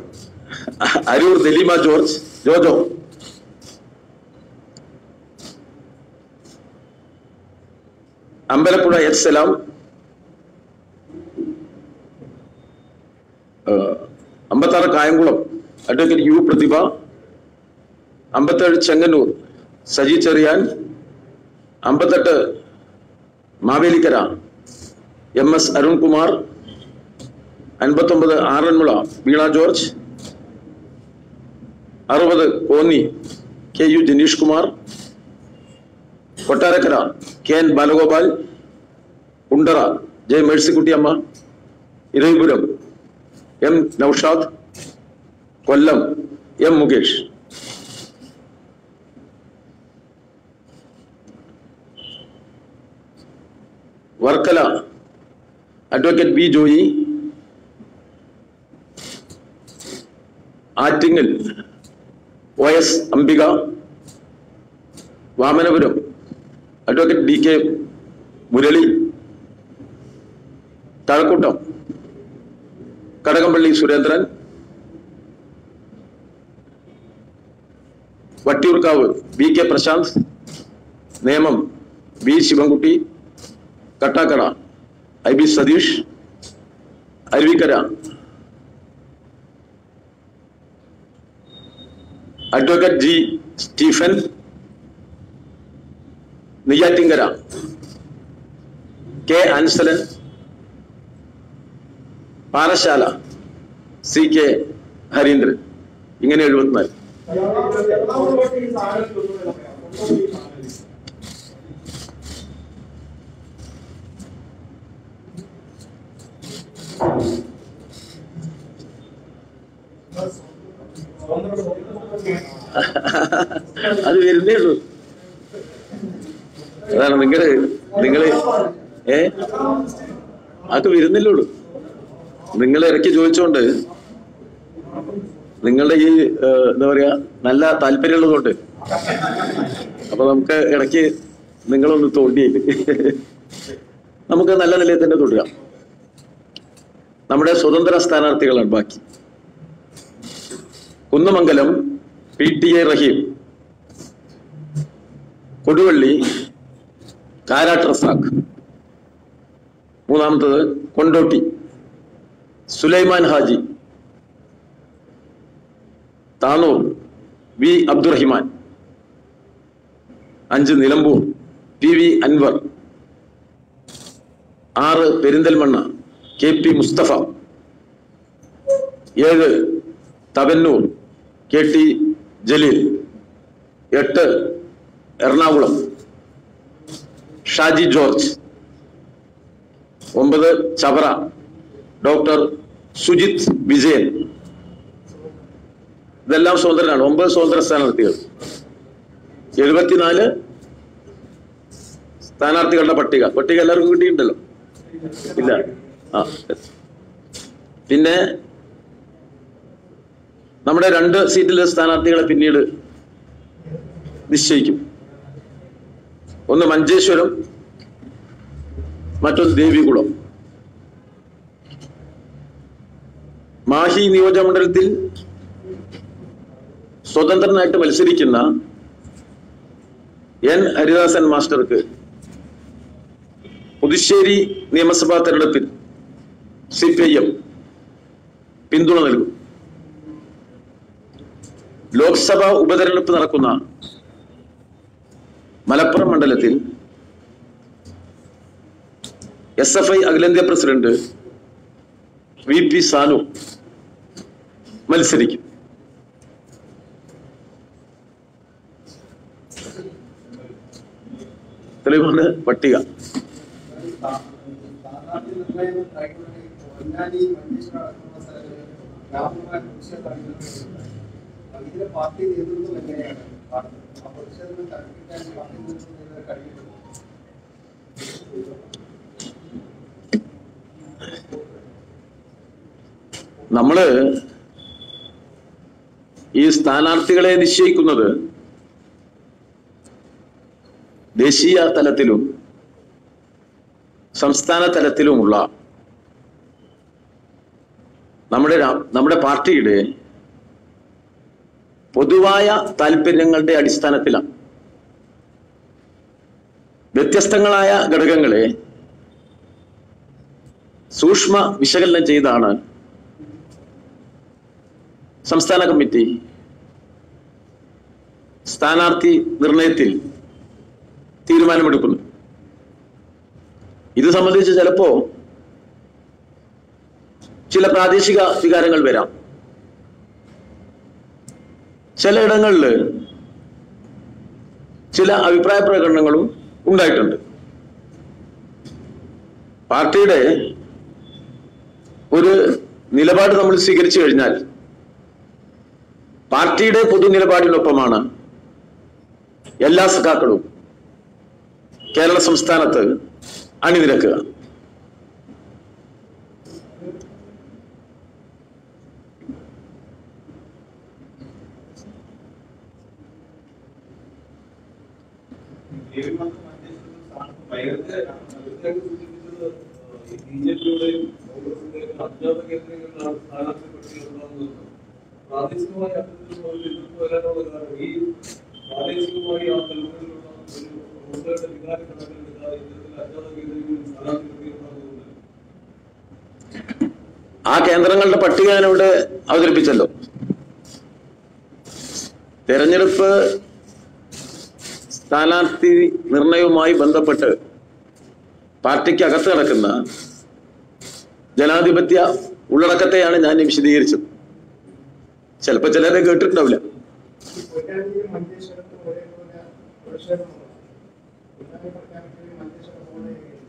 Aroor Dalima George Jojo Ambalappuzha H Salam അമ്പത്താറ് കായംകുളം അഡ്വക്കേറ്റ് യു പ്രതിഭ അമ്പത്തേഴ് ചെങ്ങന്നൂർ സജി ചെറിയാൻ അമ്പത്തെട്ട് മാവേലിക്കര എം എസ് അരുൺകുമാർ അൻപത്തൊമ്പത് ആറന്മുള വീണ ജോർജ് അറുപത് Konni K U Jenish Kumar Kottarakkara K N Balagopal Kundara J Mercykuttyamma Eravipuram M Noushad Kollam M Mukesh Varkala advocate B Joy Attingal O S Ambika Vamanapuram advocate D K Murali Kazhakoottam Kadakampally Surendran Vattiyoorkavu V K Prasanth Nemom V Sivankutty Kattakada I B Sathish Aruvikkara advocate G Stephen Neyyattinkara K Ansalan Parassala C K Harindran ഇങ്ങനെ എഴുപത്തിനാല് അത് വരുന്നേ ഉള്ളൂ അതാണ് നിങ്ങള് നിങ്ങള് ഏ അതൊക്കെ വരുന്നില്ലേ ഉള്ളൂ നിങ്ങൾ ഇടയ്ക്ക് ചോദിച്ചോണ്ട് നിങ്ങളുടെ ഈ ഏഹ്, എന്താ പറയാ നല്ല താല്പര്യമുള്ളതുകൊണ്ട് അപ്പൊ നമുക്ക് ഇടയ്ക്ക് നിങ്ങളൊന്ന് തോണ്ടിയില്ല നമുക്ക് നല്ല നിലയിൽ തന്നെ തുടരാം നമ്മുടെ സ്വതന്ത്ര സ്ഥാനാർത്ഥികളാണ് ബാക്കി Kunnamangalam P T A Rahim Koduvally Karat Razak മൂന്നാമത്തത് കൊണ്ടോട്ടി സുലൈമാൻ ഹാജി താനൂർ വി അബ്ദുറഹിമാൻ അഞ്ച് നിലമ്പൂർ പി വി അൻവർ ആറ് പെരിന്തൽമണ്ണ കെ പി മുസ്തഫ ഏഴ് തവന്നൂർ കെ ടി ജലീൽ എട്ട് എറണാകുളം ഷാജി ജോർജ് ഒമ്പത് ചവറ ഡോക്ടർ സുജിത് വിജയൻ ഇതെല്ലാം സ്വതന്ത്രനാണ് ഒമ്പത് സ്വതന്ത്ര സ്ഥാനാർത്ഥികൾ എഴുപത്തിനാല് സ്ഥാനാർത്ഥികളുടെ പട്ടിക പട്ടിക എല്ലാവർക്കും കിട്ടിയിട്ടുണ്ടല്ലോ ഇല്ല ആ പിന്നെ നമ്മുടെ രണ്ട് സീറ്റിലെ സ്ഥാനാർത്ഥികളെ പിന്നീട് നിശ്ചയിക്കും ഒന്ന് മഞ്ചേശ്വരം മറ്റൊന്ന് ദേവികുളം മാഹി നിയോജകമണ്ഡലത്തിൽ സ്വതന്ത്രനായിട്ട് മത്സരിക്കുന്ന എൻ ഹരിദാസൻ മാസ്റ്റർക്ക് പുതുശ്ശേരി നിയമസഭാ തെരഞ്ഞെടുപ്പിൽ സി പി ഐ എം പിന്തുണ നൽകും ലോക്സഭാ ഉപതെരഞ്ഞെടുപ്പ് നടക്കുന്ന മലപ്പുറം മണ്ഡലത്തിൽ എസ് എഫ് ഐ അഖിലേന്ത്യാ പ്രസിഡന്റ് വി പി സാനു മത്സരിക്കും തെളിവാണ് പട്ടിക സ്ഥാനാർത്ഥി നിർണ്ണയം കഴിഞ്ഞ പൊന്നാനി മഞ്ചേശ്വരം അടക്കമുള്ള സ്ഥലങ്ങളിൽ വ്യാപകമായ പ്രതിഷേധം ഇതിലെ പാർട്ടി നേതൃത്വം എങ്ങനെയാണ് കാണുന്നത് ആ പ്രതിഷേധങ്ങൾ തടുപ്പിക്കാൻ പാർട്ടി നേതൃത്വം ചെയ്തത് കഴിഞ്ഞിട്ടുണ്ട് നമ്മള് ഈ സ്ഥാനാർത്ഥികളെ നിശ്ചയിക്കുന്നത് ദേശീയ തലത്തിലും സംസ്ഥാന തലത്തിലുമുള്ള നമ്മുടെ രാ- നമ്മുടെ പാർട്ടിയുടെ പൊതുവായ താല്പര്യങ്ങളുടെ അടിസ്ഥാനത്തിലാണ് വ്യത്യസ്തങ്ങളായ ഘടകങ്ങളെ സൂക്ഷ്മ വിശകലനം ചെയ്താണ് സംസ്ഥാന കമ്മിറ്റി സ്ഥാനാർത്ഥി നിർണയത്തിൽ തീരുമാനമെടുക്കുന്നു ഇത് സംബന്ധിച്ച് ചിലപ്പോ ചില പ്രാദേശിക വികാരങ്ങൾ വരാം ചിലയിടങ്ങളിൽ ചില അഭിപ്രായ പ്രകടനങ്ങളും ഉണ്ടായിട്ടുണ്ട് പാർട്ടിയുടെ ഒരു നിലപാട് നമ്മൾ സ്വീകരിച്ചു കഴിഞ്ഞാൽ പാർട്ടിയുടെ പൊതു നിലപാടിനൊപ്പമാണ് എല്ലാ സഖാക്കളും കേരള സംസ്ഥാനത്ത് അണിനിരക്കുക നേരത്തെ നേരത്തെ സൂചിപ്പിച്ചത് ബി ജെ പിയുടെയും കോൺഗ്രസിന്റെയും അജ്ഞാത കേന്ദ്രങ്ങളിലാണ് സ്ഥാനാർത്ഥി പട്ടികയുണ്ടാകുന്നത് പ്രാദേശികമായി അത്തരത്തിൽ ഒരു എതിർപ്പ് വരാനുള്ള കാരണം ഈ പ്രാദേശികമായി ആ തലമുറയിലുള്ള ഒരു വോട്ടുകളുടെ വികാര കണക്കിലെടുക്കാതെ ഇത്തരത്തിൽ അജ്ഞാത കേന്ദ്രങ്ങളിൽ സ്ഥാനാർത്ഥി പട്ടികയുണ്ടാകുന്നത് ആ കേന്ദ്രങ്ങളുടെ പട്ടിക ഞാനിവിടെ അവതരിപ്പിച്ചല്ലോ തെരഞ്ഞെടുപ്പ് സ്ഥാനാർത്ഥി നിർണയവുമായി ബന്ധപ്പെട്ട് പാർട്ടിക്ക് അകത്ത് നടക്കുന്ന ജനാധിപത്യ ഉള്ളടക്കത്തെയാണ് ഞാൻ വിശദീകരിച്ചത് ചിലപ്പോ ചിലരെ കേട്ടിട്ടുണ്ടാവില്ല ഈ പൊന്നാനിയിലും മഞ്ചേശ്വരത്തും ഒരേപോലെ പ്രതിഷേധമുണ്ട്. പൊന്നാനി പ്രഖ്യാപിക്കുകയും മഞ്ചേശ്വരം പോലെ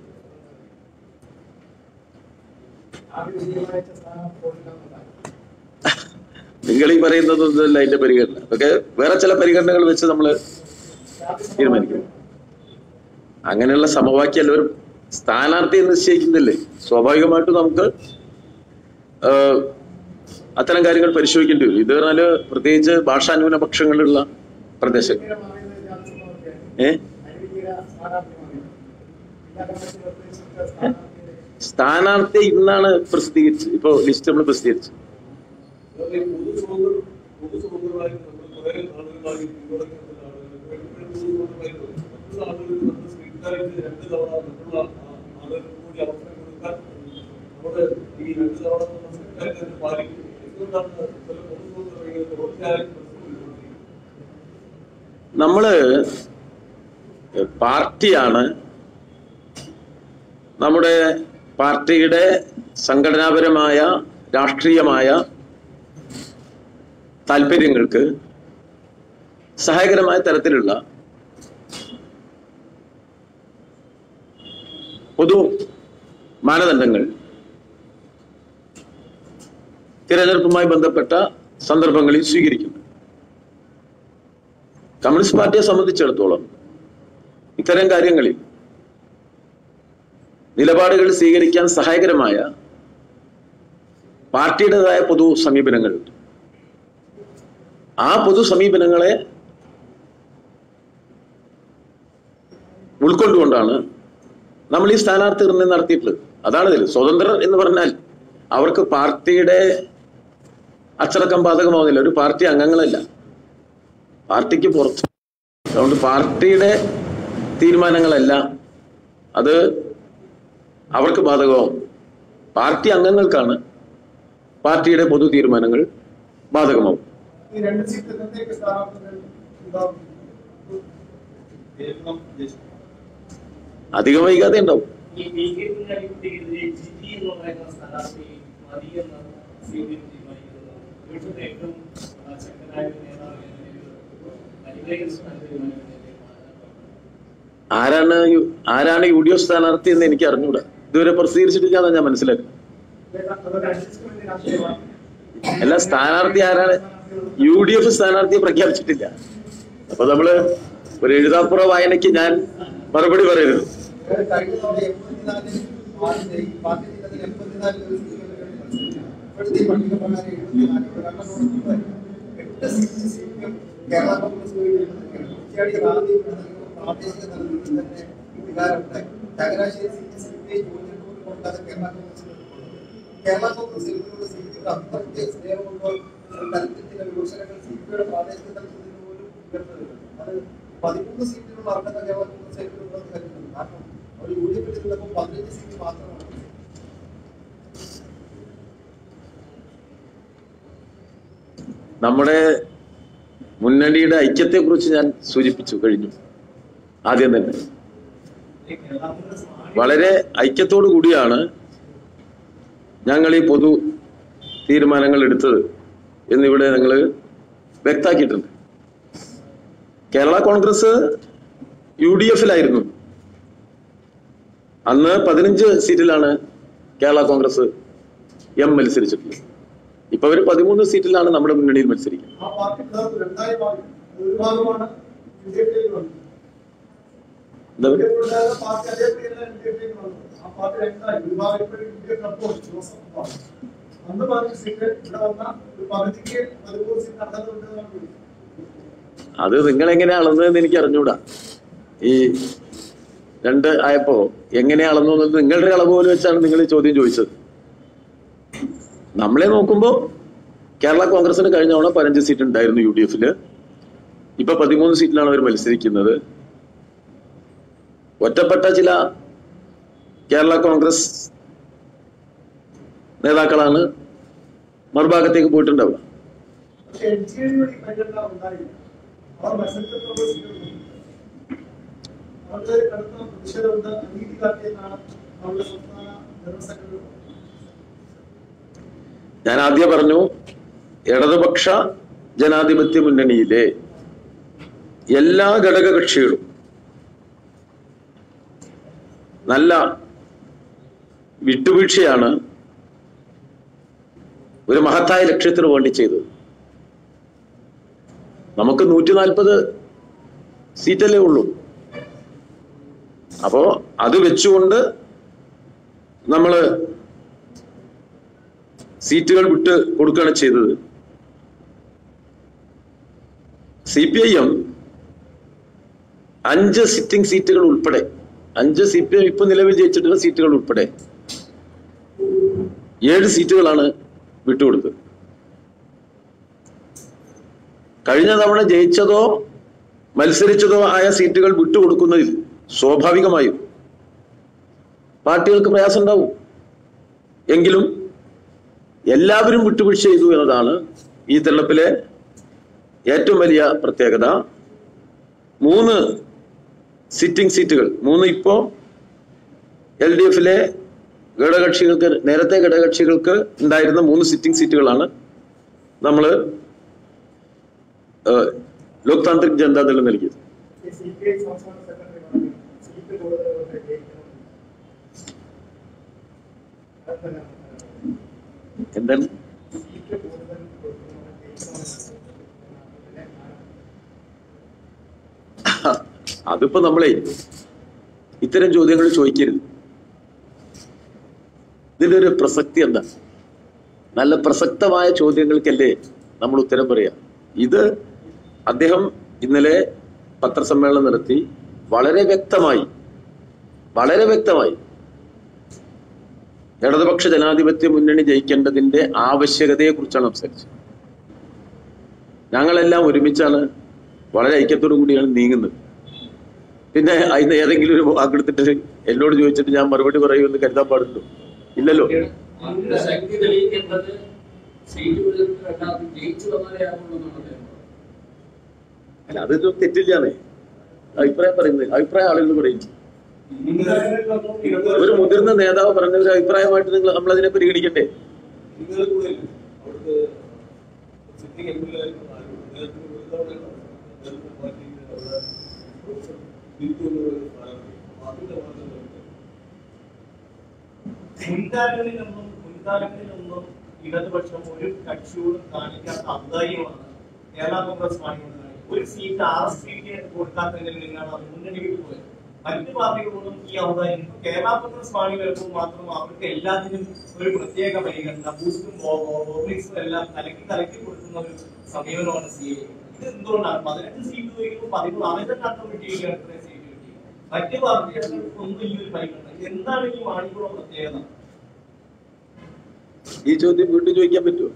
ആദ്യം തീരുമാനിച്ച സ്ഥാനം പോയില്ലെന്നുണ്ടായി. നിങ്ങൾ ഈ പറയുന്നതൊന്നുമല്ല അതിന്റെ പരിഗണന അതൊക്കെ വേറെ ചില പരിഗണനകൾ വെച്ച് നമ്മൾ തീരുമാനിക്കും അങ്ങനെയുള്ള സമവാക്യം എല്ലാവരും സ്ഥാനാർത്ഥിയെ നിശ്ചയിക്കുന്നില്ലേ സ്വാഭാവികമായിട്ടും നമുക്ക് ആഹ്, അത്തരം കാര്യങ്ങൾ പരിശോധിക്കേണ്ടി വരും ഇത് പറഞ്ഞാല് പ്രത്യേകിച്ച് ഭാഷാന്യൂനപക്ഷങ്ങളുള്ള പ്രദേശം പിന്നീട് മാറിയത് ജാതിസമൂഹത്തെ ഏ അരുവിക്കര സ്ഥാനാർത്ഥി മാറി. ജില്ലാ കമ്മിറ്റി നിർദ്ദേശിച്ച സ്ഥാനാർത്ഥിയെ സ്ഥാനാർത്ഥി ഇന്നാണ് പ്രസിദ്ധീകരിച്ചത് ഇപ്പൊ ലിസ്റ്റ് നമ്മൾ പ്രസിദ്ധീകരിച്ചു അതുപോലെ ഈ പൊതു സ്വതന്ത്ര പൊതു സ്വതന്ത്രമായി നമ്മൾ കുറെ നാളുകളായി പിന്തുടരുന്ന ആളുകൾ പൊതു സ്വതന്ത്രമായിരുന്നു മറ്റുള്ള ആളുകൾക്ക് നമ്മൾ സ്വീകരിച്ച് രണ്ട് തവണ മറ്റുള്ള ആ- ആളുകൾക്ക് കൂടി അവസരം കൊടുക്കാൻ നമ്മുടെ ഈ രണ്ട് തവണ നമ്മൾ സർക്കാർ തന്നെ പാലിക്കും എന്തുകൊണ്ടാണ് ചില പൊതു സ്വതന്ത്രം ഇങ്ങനെ തുടർച്ചയായി പ്രശ്നമുണ്ടായിരിക്കുന്നത് നമ്മള് പാർട്ടിയാണ് നമ്മുടെ പാർട്ടിയുടെ സംഘടനാപരമായ രാഷ്ട്രീയമായ താല്പര്യങ്ങൾക്ക് സഹായകരമായ തരത്തിലുള്ള പൊതു മാനദണ്ഡങ്ങൾ തിരഞ്ഞെടുപ്പുമായി ബന്ധപ്പെട്ട സന്ദർഭങ്ങളിൽ സ്വീകരിക്കുന്നു കമ്മ്യൂണിസ്റ്റ് പാർട്ടിയെ സംബന്ധിച്ചിടത്തോളം ഇത്തരം കാര്യങ്ങളിൽ നിലപാടുകൾ സ്വീകരിക്കാൻ സഹായകരമായ പാർട്ടിയുടേതായ പൊതു സമീപനങ്ങളുണ്ട് ആ പൊതു സമീപനങ്ങളെ ഉൾക്കൊണ്ടുകൊണ്ടാണ് നമ്മൾ ഈ സ്ഥാനാർത്ഥി നിർണ്ണയം നടത്തിയിട്ടുള്ളത് അതാണ് ഇതിൽ സ്വതന്ത്രർ എന്ന് പറഞ്ഞാൽ അവർക്ക് പാർട്ടിയുടെ അച്ചടക്കം ബാധകമാവുന്നില്ല ഒരു പാർട്ടി അംഗങ്ങളല്ല പാർട്ടിക്ക് പുറത്ത് അതുകൊണ്ട് പാർട്ടിയുടെ തീരുമാനങ്ങളല്ല അത് അവർക്ക് ബാധകമാവും പാർട്ടി അംഗങ്ങൾക്കാണ് പാർട്ടിയുടെ പൊതു തീരുമാനങ്ങൾ ബാധകമാവും ഈ രണ്ട് സീറ്റ് എന്നത്തേക്ക് സ്ഥാനാർത്ഥികൾ ഉണ്ടാവും കേരളം ജസ്റ്റ് അധികം വൈകാതെ ഉണ്ടാവും ഈ ബി കെ കുഞ്ഞാലിക്കുട്ടിക്കെതിരെ ജിജി എന്ന് പറയുന്ന സ്ഥാനാർത്ഥി മതിയെന്ന് സി പി എം തീരുമാനിക്കുന്നത് ഇവിടുത്തെ ഏറ്റവും ആ, ശക്തനായ ഒരു നേതാവ് എന്ന നിലയിൽ അനുഗ്രഹിക്കുന്ന സ്ഥാനത്ത് തീരുമാനിക്കുന്നതിലേക്ക് മാറാൻ ആരാണ് യു- ആരാണ് യു ഡി എഫ് സ്ഥാനാർത്ഥി എന്ന് എനിക്ക് അറിഞ്ഞൂടാ ഇതുവരെ പ്രസിദ്ധീകരിച്ചിട്ടില്ല ഞാൻ മനസ്സിലാക്കുന്നത് അതൊരു അഡ്ജസ്റ്റ്മെന്റ് രാഷ്ട്രീയമാണ് അല്ല സ്ഥാനാർത്ഥി ആരാണ് യു ഡി എഫ് സ്ഥാനാർത്ഥിയെ പ്രഖ്യാപിച്ചിട്ടില്ല അപ്പൊ നമ്മള് ഒരു എഴുതാപ്പുറ വായനയ്ക്ക് ഞാൻ മറുപടി പറയരുത് കഴിഞ്ഞ തവണ എൺപത്തിനാലിൽ പാർട്ടി പാർട്ടി ചിഹ്നത്തിൽ എൺപത്തിനാല് ഇപ്പോഴത്തെ ഈ പട്ടിക പ്രകാരം എഴുപത്തിനാല് ഒരു രണ്ടെണ്ണം എട്ട് seat C P M Kerala Congress Kuttiady Ranni പ്രാദേശിക തലത്തിൽ തന്നെ വികാരമുണ്ടായി Changanassery seat C P I union കൊടുക്കാതെ കേരള കോൺഗ്രസ് കേരള കോൺഗ്രസ് ഇതിനോട് സി പിയുടെ അത്രയ്ക്ക് സ്നേഹമുണ്ടോ എന്ന തരത്തിൽ ചില വിമർശനങ്ങൾ സി പിയുടെ പ്രാദേശിക തലത്തിൽ നിന്ന് പോലും ഉയർന്നു വരുന്നുണ്ട് അത് പതിമൂന്ന് സീറ്റിലുള്ള അർഹത കേരള കോൺഗ്രസ് ഉണ്ടെന്ന് കരുതുന്നു നിന്നപ്പോൾ പതിനഞ്ച് സീറ്റ് മാത്രമാണ് നമ്മുടെ മുന്നണിയുടെ ഐക്യത്തെക്കുറിച്ച് ഞാൻ സൂചിപ്പിച്ചു കഴിഞ്ഞു ആദ്യം തന്നെ കേരള കോൺഗ്രസ് മാണി വളരെ ഐക്യത്തോടു കൂടിയാണ് ഞങ്ങൾ ഈ പൊതു തീരുമാനങ്ങൾ എടുത്തത് എന്നിവിടെ ഞങ്ങൾ വ്യക്താക്കിയിട്ടുണ്ട് കേരള കോൺഗ്രസ് യു ഡി എഫിലായിരുന്നു അന്ന് പതിനഞ്ച് സീറ്റിലാണ് കേരള കോൺഗ്രസ് എം മത്സരിച്ചിട്ടുള്ളത് ഇപ്പൊ അവര് പതിമൂന്ന് സീറ്റിലാണ് നമ്മുടെ മുന്നണിയിൽ മത്സരിക്കുന്നത് ആ പാർട്ടി പിളർന്നു രണ്ടായി മാറി ഒരു ഭാഗമാണ് യു ഡി എഫിലേക്ക് വന്നത് എന്താ യു ഡി പറയുക എഫിലുണ്ടായിരുന്ന പാർട്ടി അതേപടിയല്ല യു ഡി എഫിലേക്ക് വന്നത് ആ പാർട്ടി രണ്ടായി ഒരു ഭാഗം ഇപ്പോഴും യു ഡി എഫ് അപ്പോൾ ജോസഫ് പാർട്ടി അന്ന് പതിനഞ്ച് സീറ്റ് ഇവിടെ വന്ന ഒരു പകുതിക്ക് പതിമൂന്ന് സീറ്റ് നടക്കുന്നുണ്ടെന്നാണ് വിളിക്കുന്നത് അത് നിങ്ങൾ എങ്ങനെയാ അളന്നതെന്ന് എനിക്ക് അറിഞ്ഞൂടാ ഈ രണ്ട് ആയപ്പോ എങ്ങനെയാ അളന്നു എന്നത് നിങ്ങളുടെ അളവ് പോലെ വെച്ചാണ് നിങ്ങൾ ഈ ചോദ്യം ചോദിച്ചത് നമ്മളെ നോക്കുമ്പോ കേരള കോൺഗ്രസിന് കഴിഞ്ഞ തവണ പതിനഞ്ച് സീറ്റ് ഉണ്ടായിരുന്നു യു ഡി എഫില് ഇപ്പൊ പതിമൂന്ന് സീറ്റിലാണ് അവർ മത്സരിക്കുന്നത് ഒറ്റപ്പെട്ട ചില കേരള കോൺഗ്രസ് നേതാക്കളാണ് മറുഭാഗത്തേക്ക് പോയിട്ടുണ്ടാവുക പക്ഷേ എൻ ഡി എയുടെ ഈ പരിഗണന ഉണ്ടായില്ല അവർ മത്സരത്തിൽ സീറ്റുകളുണ്ട് അവരുടെ കടുത്ത പ്രതിഷേധമുണ്ട് അനീതി കാട്ടിയെന്നാണ് അവരുടെ സംസ്ഥാന ജനറൽ സെക്രട്ടറി പറഞ്ഞത്. ഞാൻ ആദ്യം പറഞ്ഞു ഇടതുപക്ഷ ജനാധിപത്യ മുന്നണിയിലെ എല്ലാ ഘടകകക്ഷികളും നല്ല വിട്ടുവീഴ്ചയാണ് ഒരു മഹത്തായ ലക്ഷ്യത്തിന് വേണ്ടി ചെയ്തത് നമുക്ക് നൂറ്റി നാൽപ്പത് സീറ്റല്ലേ ഉള്ളൂ അപ്പോ അത് വെച്ചുകൊണ്ട് നമ്മള് സീറ്റുകൾ വിട്ട് കൊടുക്കുകയാണ് ചെയ്തത് സി പി ഐ എം അഞ്ച് സിറ്റിംഗ് സീറ്റുകൾ ഉൾപ്പെടെ അഞ്ച് സി പി എം ഇപ്പൊ നിലവിൽ ജയിച്ചിട്ടുള്ള സീറ്റുകൾ ഉൾപ്പെടെ ഏഴ് സീറ്റുകളാണ് വിട്ടുകൊടുത്തത് കഴിഞ്ഞ തവണ ജയിച്ചതോ മത്സരിച്ചതോ ആയ സീറ്റുകൾ വിട്ടുകൊടുക്കുന്നതിൽ സ്വാഭാവികമായും പാർട്ടികൾക്ക് പ്രയാസം ഉണ്ടാവും എങ്കിലും എല്ലാവരും വിട്ടുവീഴ്ച ചെയ്തു എന്നതാണ് ഈ തെരഞ്ഞെടുപ്പിലെ ഏറ്റവും വലിയ പ്രത്യേകത മൂന്ന് സിറ്റിംഗ് സീറ്റുകൾ മൂന്ന് ഇപ്പോ എൽ ഡി എഫിലെ ഘടകകക്ഷികൾക്ക് നേരത്തെ ഘടകകക്ഷികൾക്ക് ഉണ്ടായിരുന്ന മൂന്ന് സിറ്റിംഗ് സീറ്റുകളാണ് നമ്മള് ഏഹ്, ലോക് താന്ത്രിക് ജനതാദൾ നൽകിയത് ഈ സി പി ഐ സംസ്ഥാന സെക്രട്ടറി പറഞ്ഞു സീറ്റ് കൂടുതലുകൊണ്ട് ജയിക്കണം അത് തന്നെ എന്താണ് സീറ്റ് കൂടുതൽ കൊടുക്കുന്നവർ ജയിക്കണമെന്ന് അതിപ്പോ നമ്മളെ ഇത്തരം ചോദ്യങ്ങൾ ചോദിക്കരുത് ഇതിന്റെ ഒരു പ്രസക്തി എന്താ നല്ല പ്രസക്തമായ ചോദ്യങ്ങൾക്കല്ലേ നമ്മൾ ഉത്തരം പറയാ ഇത് അദ്ദേഹം ഇന്നലെ പത്രസമ്മേളനം നടത്തി വളരെ വ്യക്തമായി വളരെ വ്യക്തമായി ഇടതുപക്ഷ ജനാധിപത്യ മുന്നണി ജയിക്കേണ്ടതിന്റെ ആവശ്യകതയെ കുറിച്ചാണ് സംസാരിച്ചത് ഞങ്ങളെല്ലാം ഒരുമിച്ചാണ് വളരെ ഐക്യത്തോടു കൂടിയാണ് നീങ്ങുന്നത് പിന്നെ അതിന് ഏതെങ്കിലും ഒരു വാക്കെടുത്തിട്ട് എന്നോട് ചോദിച്ചിട്ട് ഞാൻ മറുപടി പറയുമെന്ന് കരുതാൻ പാടുണ്ടോ ഇല്ലല്ലോ അതിന്റെ ശക്തി തെളിയിക്കേണ്ടത് സീറ്റുകളിൽ രണ്ടാമത് ജയിച്ചു വന്നാലേ ആകുള്ളൂ എന്നാണ് അദ്ദേഹം പറഞ്ഞത്. അല്ല അത് തെറ്റില്ലാന്നേ അഭിപ്രായം പറയുന്നത് അഭിപ്രായം ആളുകൾ പറയും മുൻകാലങ്ങളിലൊന്നും ഇടത് ഒരു മുതിർന്ന നേതാവ് പറഞ്ഞ ഒരു അഭിപ്രായമായിട്ട് നിങ്ങൾ നമ്മൾ അതിനെ പരിഗണിക്കണ്ടേ ഇന്നലെ കൂടെ ഇല്ലേ? അവിടുത്തെ സിറ്റിംഗ് എം എൽ എ അദ്ദേഹത്തിന് ഒരു തവണയാണ് അദ്ദേഹത്തിന്റെ പാർട്ടിയിൽ അവിടെ പ്രൊഫസർ ബിന്ദു എന്നൊരു സ്ഥാനാർത്ഥി അതിന്റെ ഭാഗത്ത് മുൻകാലങ്ങളിലൊന്നും മുൻകാലങ്ങളിലൊന്നും ഇടതുപക്ഷം ഒരു കക്ഷിയോടും കാണിക്കാത്ത ഔദാര്യമാണ് കേരള കോൺഗ്രസ് കാണിക്കുന്നത് ഒരു സീറ്റ് ആർ എസ് പിക്ക് കൊടുക്കാത്തതിൽ നിന്നാണ് അത് മുന്നണിയിൽ പോയത് മറ്റു പാർട്ടികളോടും ഈ ഔദാര്യം ഇപ്പൊ കേരള കോൺഗ്രസ് പാർട്ടി വരുമ്പോൾ മാത്രം അവർക്ക് എല്ലാത്തിനും ഒരു പ്രത്യേക പരിഗണന ബൂസ്റ്റും ഹോർലിക്സും എല്ലാം കലക്കി കലക്കി കൊടുക്കുന്ന ഒരു സമീപനമാണ് സി എ ഇത് എന്തുകൊണ്ടാണ് പതിനെട്ട് സീറ്റ് ചോദിക്കുമ്പോൾ പതിമൂന്ന് അവരുടെ കണ്ടം കിട്ടിയിരിക്കുകയാണ് ഇത്രയും സീറ്റ് കിട്ടി മറ്റു പാർട്ടികൾക്ക് ഒന്നും ഈ ഒരു പരിഗണന എന്താണ് ഈ മാണിക്കുള്ള പ്രത്യേകത ഈ ചോദ്യം വീണ്ടും ചോദിക്കാൻ പറ്റുമോ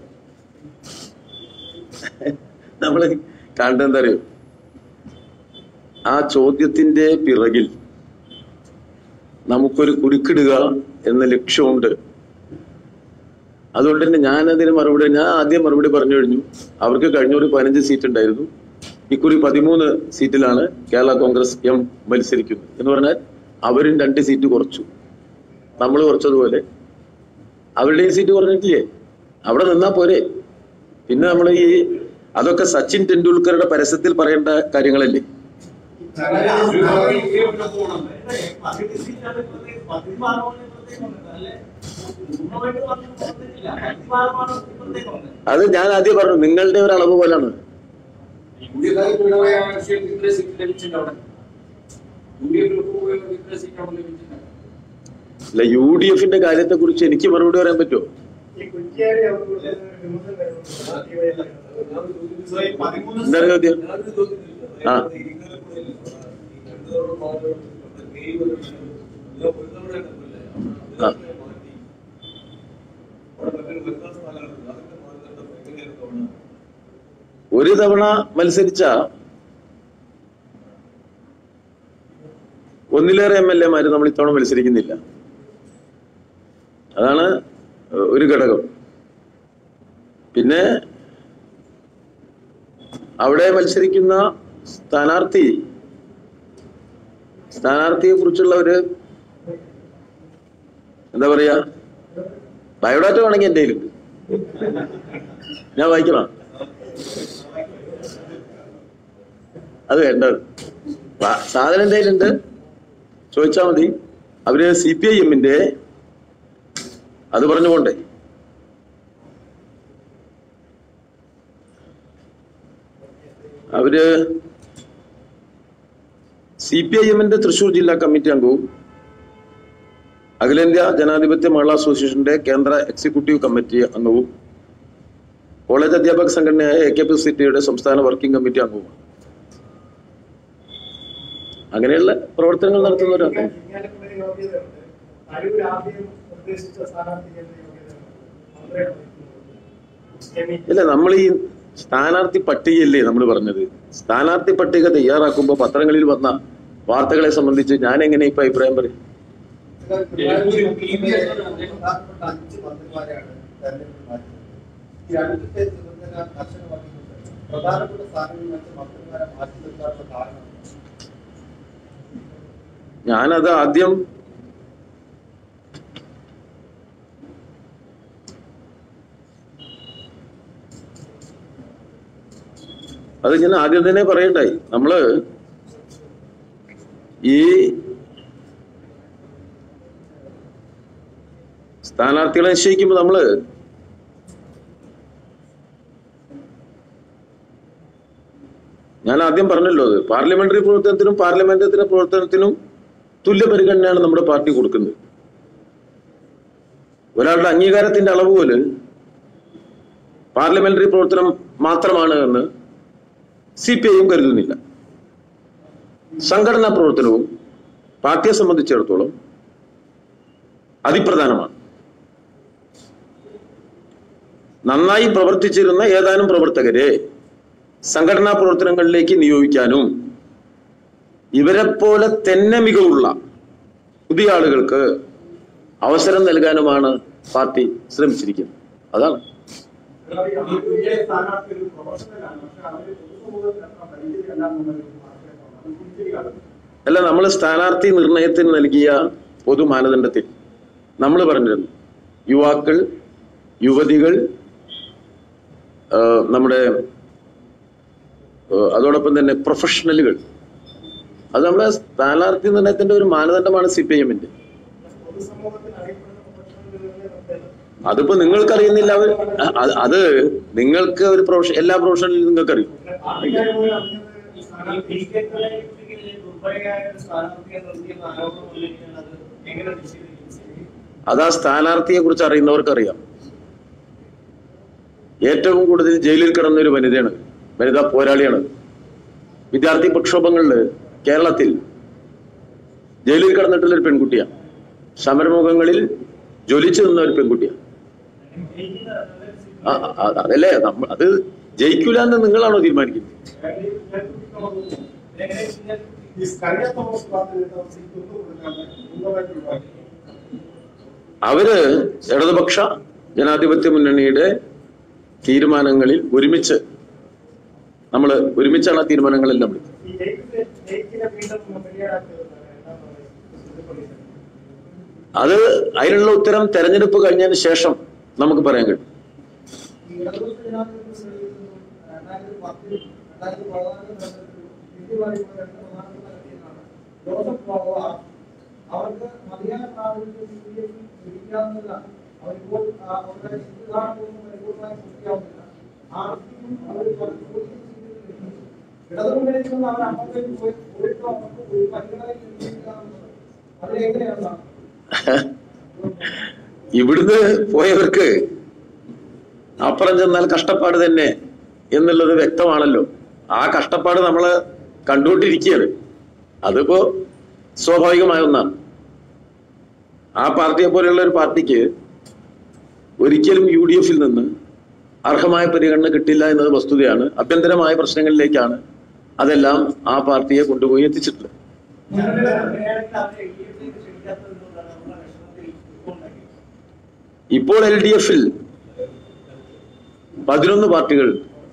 നമ്മള് കാണേണ്ടത് എന്താ അറിയോ ആ ചോദ്യത്തിന്റെ പിറകിൽ നമുക്കൊരു കുരുക്കിടുക എന്ന ലക്ഷ്യമുണ്ട് അതുകൊണ്ട് തന്നെ ഞാൻ അതിന് മറുപടി ഞാൻ ആദ്യം മറുപടി പറഞ്ഞു കഴിഞ്ഞു അവർക്ക് കഴിഞ്ഞ ഒരു പതിനഞ്ച് സീറ്റ് ഉണ്ടായിരുന്നു ഇക്കുറി പതിമൂന്ന് സീറ്റിലാണ് കേരള കോൺഗ്രസ് എം മത്സരിക്കുന്നത് എന്ന് പറഞ്ഞാൽ അവരും രണ്ട് സീറ്റ് കുറച്ചു നമ്മൾ കുറച്ചതുപോലെ അവരുടെയും സീറ്റ് കുറഞ്ഞിട്ടില്ലേ അവിടെ നിന്നാ പോരെ പിന്നെ നമ്മൾ ഈ അതൊക്കെ സച്ചിൻ ടെണ്ടുൽക്കറുടെ പരസ്യത്തിൽ പറയേണ്ട കാര്യങ്ങളല്ലേ അത് ഞാൻ ആദ്യം പറഞ്ഞു നിങ്ങളുടെ ഒരു അളവ് പോലാണ് പുതിയതായി പിണറായി വിജയൻ ഇത്ര സീറ്റ് ലഭിച്ചിട്ടുണ്ട് അവിടെ യു ഡി എഫിൽ പോയ ഇത്ര സീറ്റ് അവിടെ ലഭിച്ചിട്ടുണ്ട് അല്ല യു ഡി എഫിന്റെ കാര്യത്തെ കുറിച്ച് എനിക്ക് മറുപടി പറയാൻ പറ്റുമോ ഈ കുറ്റിയാടി അവർക്ക് വിമർശനം വരുന്നുണ്ട് പതിമൂന്ന് എന്താണ് ചോദ്യം ഞാനൊരു ചോദ്യം ചോദിക്കാം. ആ. അതായത് ഇങ്ങനെ കൂടെ ഇല്ലേ? ഈ രണ്ട് തവണ മാറി മെയ് വരെ ഇത് ഒരു തവണ ഉണ്ടല്ലേ? ആ. അതിനൊക്കെ മാറ്റി. അവിടെ മറ്റൊരു വനിതാ സ്ഥാനാർത്ഥി അതൊക്കെ മാനദണ്ഡം എങ്ങനെയാണ് തവണ ഒരു തവണ മത്സരിച്ച ഒന്നിലേറെ എം എൽ എമാര് നമ്മൾ ഇത്തവണ മത്സരിക്കുന്നില്ല അതാണ് ഒരു ഘടകം പിന്നെ അവിടെ മത്സരിക്കുന്ന സ്ഥാനാർത്ഥി സ്ഥാനാർത്ഥിയെ കുറിച്ചുള്ള ഒരു എന്താ പറയാ ബയോഡാറ്റ വേണമെങ്കിൽ എൻ്റെ കയ്യിലുണ്ട് ഞാൻ വായിക്കണം അത് വേണ്ട വാ- സാധനം എന്തെങ്കിലുണ്ട് ചോദിച്ചാൽ മതി അവര് സി പി ഐ എമ്മിന്റെ അത് പറഞ്ഞുകൊണ്ടേ അവര് സി പി ഐ എമ്മിന്റെ തൃശൂർ ജില്ലാ കമ്മിറ്റി അംഗവും അഖിലേന്ത്യാ ജനാധിപത്യ മഹിളാ അസോസിയേഷന്റെ കേന്ദ്ര എക്സിക്യൂട്ടീവ് കമ്മിറ്റി അംഗവും കോളേജ് അധ്യാപക സംഘടനയായ എ കെ പി സി ടിയുടെ സംസ്ഥാന വർക്കിംഗ് കമ്മിറ്റി അംഗവുമാണ് അങ്ങനെയുള്ള പ്രവർത്തനങ്ങൾ നടത്തുന്നവരാണ് ഇങ്ങനെയൊക്കെ ഒരു യോഗ്യതയുണ്ട് അരൂർ ആദ്യം നിർദ്ദേശിച്ച സ്ഥാനാർത്ഥിക്ക് എന്ത് യോഗ്യതയുണ്ട് മന്ത്രിയാണ് ഇല്ല നമ്മൾ ഈ സ്ഥാനാർത്ഥി പട്ടികയല്ലേ നമ്മൾ പറഞ്ഞത് സ്ഥാനാർത്ഥി പട്ടിക തയ്യാറാക്കുമ്പോൾ പത്രങ്ങളിൽ വന്ന വാർത്തകളെ സംബന്ധിച്ച് ഞാൻ എങ്ങനെ ഇപ്പൊ അഭിപ്രായം പറയും പ്രധാനപ്പെട്ട അഞ്ച് മന്ത്രിമാരെയാണ് തെരഞ്ഞെടുപ്പിൽ മാറ്റിയത് ഈ രണ്ടിന്റെ നിബന്ധന കർശനമാക്കിയിട്ടുണ്ട് പ്രധാനപ്പെട്ട സ്ഥാനങ്ങളിൽ വെച്ച് മന്ത്രിമാരെ മാറ്റി നിർത്താനുള്ള കാരണം ഞാനത് ആദ്യം അത് ഞാൻ ആദ്യം തന്നെ പറയണ്ടായി നമ്മള് ഈ സ്ഥാനാർത്ഥികളെ നിശ്ചയിക്കുമ്പോൾ നമ്മള് ഞാൻ ആദ്യം പറഞ്ഞല്ലോ അത് പാർലമെന്ററി പ്രവർത്തനത്തിനും പാർലമെന്ററി പ്രവർത്തനത്തിനും തുല്യ പരിഗണനയാണ് നമ്മുടെ പാർട്ടി കൊടുക്കുന്നത് ഒരാളുടെ അംഗീകാരത്തിന്റെ അളവുപോലെ പാർലമെന്ററി പ്രവർത്തനം മാത്രമാണ് എന്ന് സി പി ഐയും കരുതുന്നില്ല സംഘടനാ പ്രവർത്തനവും പാർട്ടിയെ സംബന്ധിച്ചിടത്തോളം അതിപ്രധാനമാണ് നന്നായി പ്രവർത്തിച്ചിരുന്ന ഏതാനും പ്രവർത്തകരെ സംഘടനാ പ്രവർത്തനങ്ങളിലേക്ക് നിയോഗിക്കാനും ഇവരെ പോലെ തന്നെ മികവുള്ള പുതിയ ആളുകൾക്ക് അവസരം നൽകാനുമാണ് പാർട്ടി ശ്രമിച്ചിരിക്കുന്നത് അതാണ് സ്ഥാനാർത്ഥി ഒരു പ്രൊഫഷണലാണ് പക്ഷെ അവര് പൊതുസമൂഹത്തിന് അത്ര പരിചയമല്ല എന്നുള്ളൊരു ആശയമാണ് അത് തിരിച്ചറിയാണ് അല്ല നമ്മൾ സ്ഥാനാർത്ഥി നിർണയത്തിന് നൽകിയ പൊതു മാനദണ്ഡത്തിൽ നമ്മൾ പറഞ്ഞിരുന്നു യുവാക്കൾ യുവതികൾ ആ, നമ്മുടെ ആ, അതോടൊപ്പം തന്നെ പ്രൊഫഷണലുകൾ അത് നമ്മുടെ സ്ഥാനാർത്ഥി നിർണയത്തിന്റെ ഒരു മാനദണ്ഡമാണ് സി പി ഐ എമ്മിന്റെ പൊതുസമൂഹത്തിന് അറിയപ്പെടുന്ന പ്രൊഫഷണലുകളെ നമുക്ക് അതിപ്പോ നിങ്ങൾക്കറിയുന്നില്ല അവർ അത് അത് നിങ്ങൾക്ക് ഒരു പ്രൊഫഷൻ എല്ലാ പ്രൊഫഷണലും നിങ്ങൾക്കറിയും പാർട്ടിക്കാര് പോലും അറിഞ്ഞത് ഈ സ്ഥാനാർത്ഥി ദുർബലയായ ഒരു സ്ഥാനാർത്ഥിയെ നിർത്തിയെന്ന ആരോപണം ഉന്നയിക്കാൻ അത് എങ്ങനെ നിശ്ചയിക്കും അത് ആ സ്ഥാനാർത്ഥിയെ കുറിച്ച് അറിയുന്നവർക്കറിയാം ഏറ്റവും കൂടുതൽ ജയിലിൽ കിടന്ന ഒരു വനിതയാണ് വനിതാ പോരാളിയാണ് വിദ്യാർത്ഥി പ്രക്ഷോഭങ്ങളിൽ കേരളത്തിൽ ജയിലിൽ കിടന്നിട്ടുള്ള ഒരു പെൺകുട്ടിയാണ് സമരമുഖങ്ങളിൽ ജ്വലിച്ചു നിന്ന ഒരു പെൺകുട്ടിയാണ് ആ, ആ, അതല്ലേ നമ്മ അത് ജയിക്കൂല എന്ന് നിങ്ങളാണോ തീരുമാനിക്കുന്നത് ഈ കഴിഞ്ഞ തോമസ് പാർട്ടി സീറ്റ് ഒന്നും കൊടുക്കാതെ പൂർണ്ണമായിട്ട് ഒഴിവാക്കി അവര് ഇടതുപക്ഷ ജനാധിപത്യ മുന്നണിയുടെ തീരുമാനങ്ങളിൽ ഒരുമിച്ച് നമ്മൾ ഒരുമിച്ചാണ് ആ തീരുമാനങ്ങളെല്ലാം എടുത്തത് ഈ ജയിലിലെ ജയിലിനെ വീണ്ടും ബലിയാടാക്കിയത് എന്താണ് പറയുന്നത് അത് അതിനുള്ള ഉത്തരം തെരഞ്ഞെടുപ്പ് കഴിഞ്ഞതിന് ശേഷം നമുക്ക് പറയാൻ കഴിയും ഈ ഇടതുപക്ഷ ജനാധിപത്യ മുന്നണിയിൽ നിന്നും രണ്ടായിരത്തി പത്തിൽ രണ്ടായിരത്തി പതിനാലിൽ തെരഞ്ഞെടുപ്പിൽ ഇന്ത്യയുമായി പോയ രണ്ട് പ്രധാനപ്പെട്ട കക്ഷികളാണ് ജോസഫ് പവാർ അവർക്ക് മതിയായ പ്രാതിനിധ്യം യു ഡി എഫിൽ ലഭിക്കാവുന്നില്ല അവരിപ്പോൾ ആ, അവരുടെ സിദ്ധാന്തമൊന്നും പരിപൂർണ്ണമായി പൂർത്തിയാവുന്നില്ല ആർക്കും അവർ പലപ്പോഴും ഇടതുമുന്നണിയിൽ നിന്ന് അവർ അപ്പുറത്തേക്ക് പോയി പോയിട്ട് അവർക്ക് ഒരു പരിഗണനയും ലഭിക്കില്ല എന്നുള്ളത് അതിലെങ്ങനെയാണ് ഇവിടുന്ന് പോയവർക്ക് അപ്പുറം ചെന്നാൽ കഷ്ടപ്പാട് തന്നെ എന്നുള്ളത് വ്യക്തമാണല്ലോ ആ കഷ്ടപ്പാട് നമ്മൾ കണ്ടുകൊണ്ടിരിക്കുകയാണ് അതിപ്പോ സ്വാഭാവികമായ ഒന്നാണ് ആ പാർട്ടിയെ പോലെയുള്ള ഒരു പാർട്ടിക്ക് ഒരിക്കലും യു ഡി എഫിൽ നിന്ന് അർഹമായ പരിഗണന കിട്ടില്ല എന്നത് വസ്തുതയാണ് ആഭ്യന്തരമായ പ്രശ്നങ്ങളിലേക്കാണ് അതെല്ലാം ആ പാർട്ടിയെ കൊണ്ടുപോയി എത്തിച്ചിട്ടുള്ളത് ഞങ്ങളുടെ അങ്ങനെയാണെങ്കിൽ അവരെ എൽ ഡി എഫിലേക്ക് ക്ഷണിക്കാത്തത് എന്തുകൊണ്ടാണ് നമ്മുടെ വിഷമത്തിൽ ഇപ്പോൾ ഉണ്ടാക്കിയത് ഇപ്പോൾ എൽ ഡി എഫിൽ പതിനൊന്ന് പാർട്ടികൾ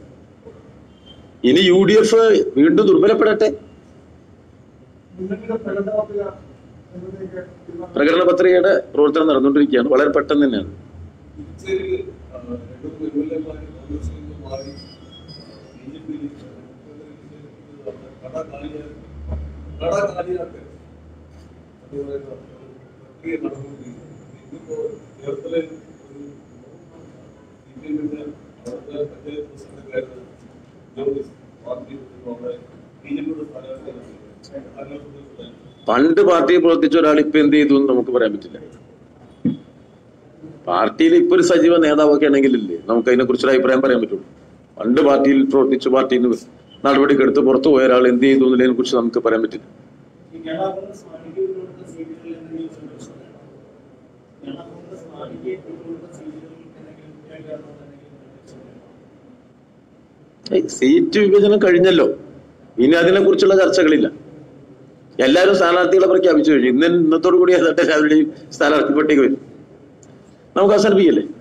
ഇനി യു ഡി എഫ് വീണ്ടും ദുർബലപ്പെടട്ടെ മുന്നണിയുടെ പ്രകടന പത്രിക എന്നതിലേക്ക് തീരുമാനം പ്രകടന പത്രികയുടെ പ്രവർത്തനം നടന്നുകൊണ്ടിരിക്കുകയാണ് വളരെ പെട്ടെന്ന് തന്നെയാണ് തിരിച്ചൊരു രണ്ടു എം എൽ എമാര് കോൺഗ്രസിൽ നിന്ന് മാറി ബി ജെ പിയിലേക്ക് കട കാലിയാക്കി കട കാലിയാക്കി അതുപോലെ പ്രക്രിയ നടന്നുകൊണ്ടിരിക്കുന്നു ഇന്നിപ്പോ കേരളത്തിലെ ഒരു സി പി എമ്മിന്റെ അവിടുത്തെ പഞ്ചായത്ത് പ്രസിഡന്റുകാരന് ജോലി പാർട്ടി അവിടെ ബി ജെ പിയുടെ സ്ഥാനാർത്ഥിയാണ് അതിനകത്ത് പണ്ട് പാർട്ടിയിൽ പ്രവർത്തിച്ച ഒരാൾ ഇപ്പൊ എന്ത് ചെയ്തു എന്ന് നമുക്ക് പറയാൻ പറ്റില്ല പാർട്ടിയിൽ ഇപ്പൊ ഒരു സജീവ നേതാവൊക്കെ ആണെങ്കിലല്ലേ നമുക്ക് അതിനെ കുറിച്ചൊരു അഭിപ്രായം പറയാൻ പറ്റുള്ളൂ പണ്ട് പാർട്ടിയിൽ പ്രവർത്തിച്ചു പാർട്ടിയിൽ നിന്ന് നടപടിക്ക് എടുത്ത് പുറത്തു പോയ ഒരാൾ എന്ത് ചെയ്തു എന്നുള്ളതിനെ കുറിച്ച് നമുക്ക് പറയാൻ പറ്റില്ല ഈ കേരള കോൺഗ്രസ് മാണിക്ക് വിട്ടുകൊടുത്ത സീറ്റുകളിൽ എന്തെങ്കിലും സൊല്യൂഷൻ വേണം കേരള കോൺഗ്രസ് മാണിക്ക് വിട്ടുകൊടുത്ത സീറ്റുകളിൽ എന്തെങ്കിലും കുറ്റകരമോ എന്തെങ്കിലും നിർദ്ദേശം വേണം ഏയ് സീറ്റ് വിഭജനം കഴിഞ്ഞല്ലോ ഇനി അതിനെ കുറിച്ചുള്ള ചർച്ചകളില്ല എല്ലാവരും സ്ഥാനാർത്ഥികളെ പ്രഖ്യാപിച്ചു കഴിഞ്ഞു ഇന്ന് ഇന്നത്തോടു കൂടി ഏതാണ്ട് എല്ലാവരുടെയും സ്ഥാനാർത്ഥി പട്ടിക വരും നമുക്ക് അവസാനിപ്പിക്കല്ലേ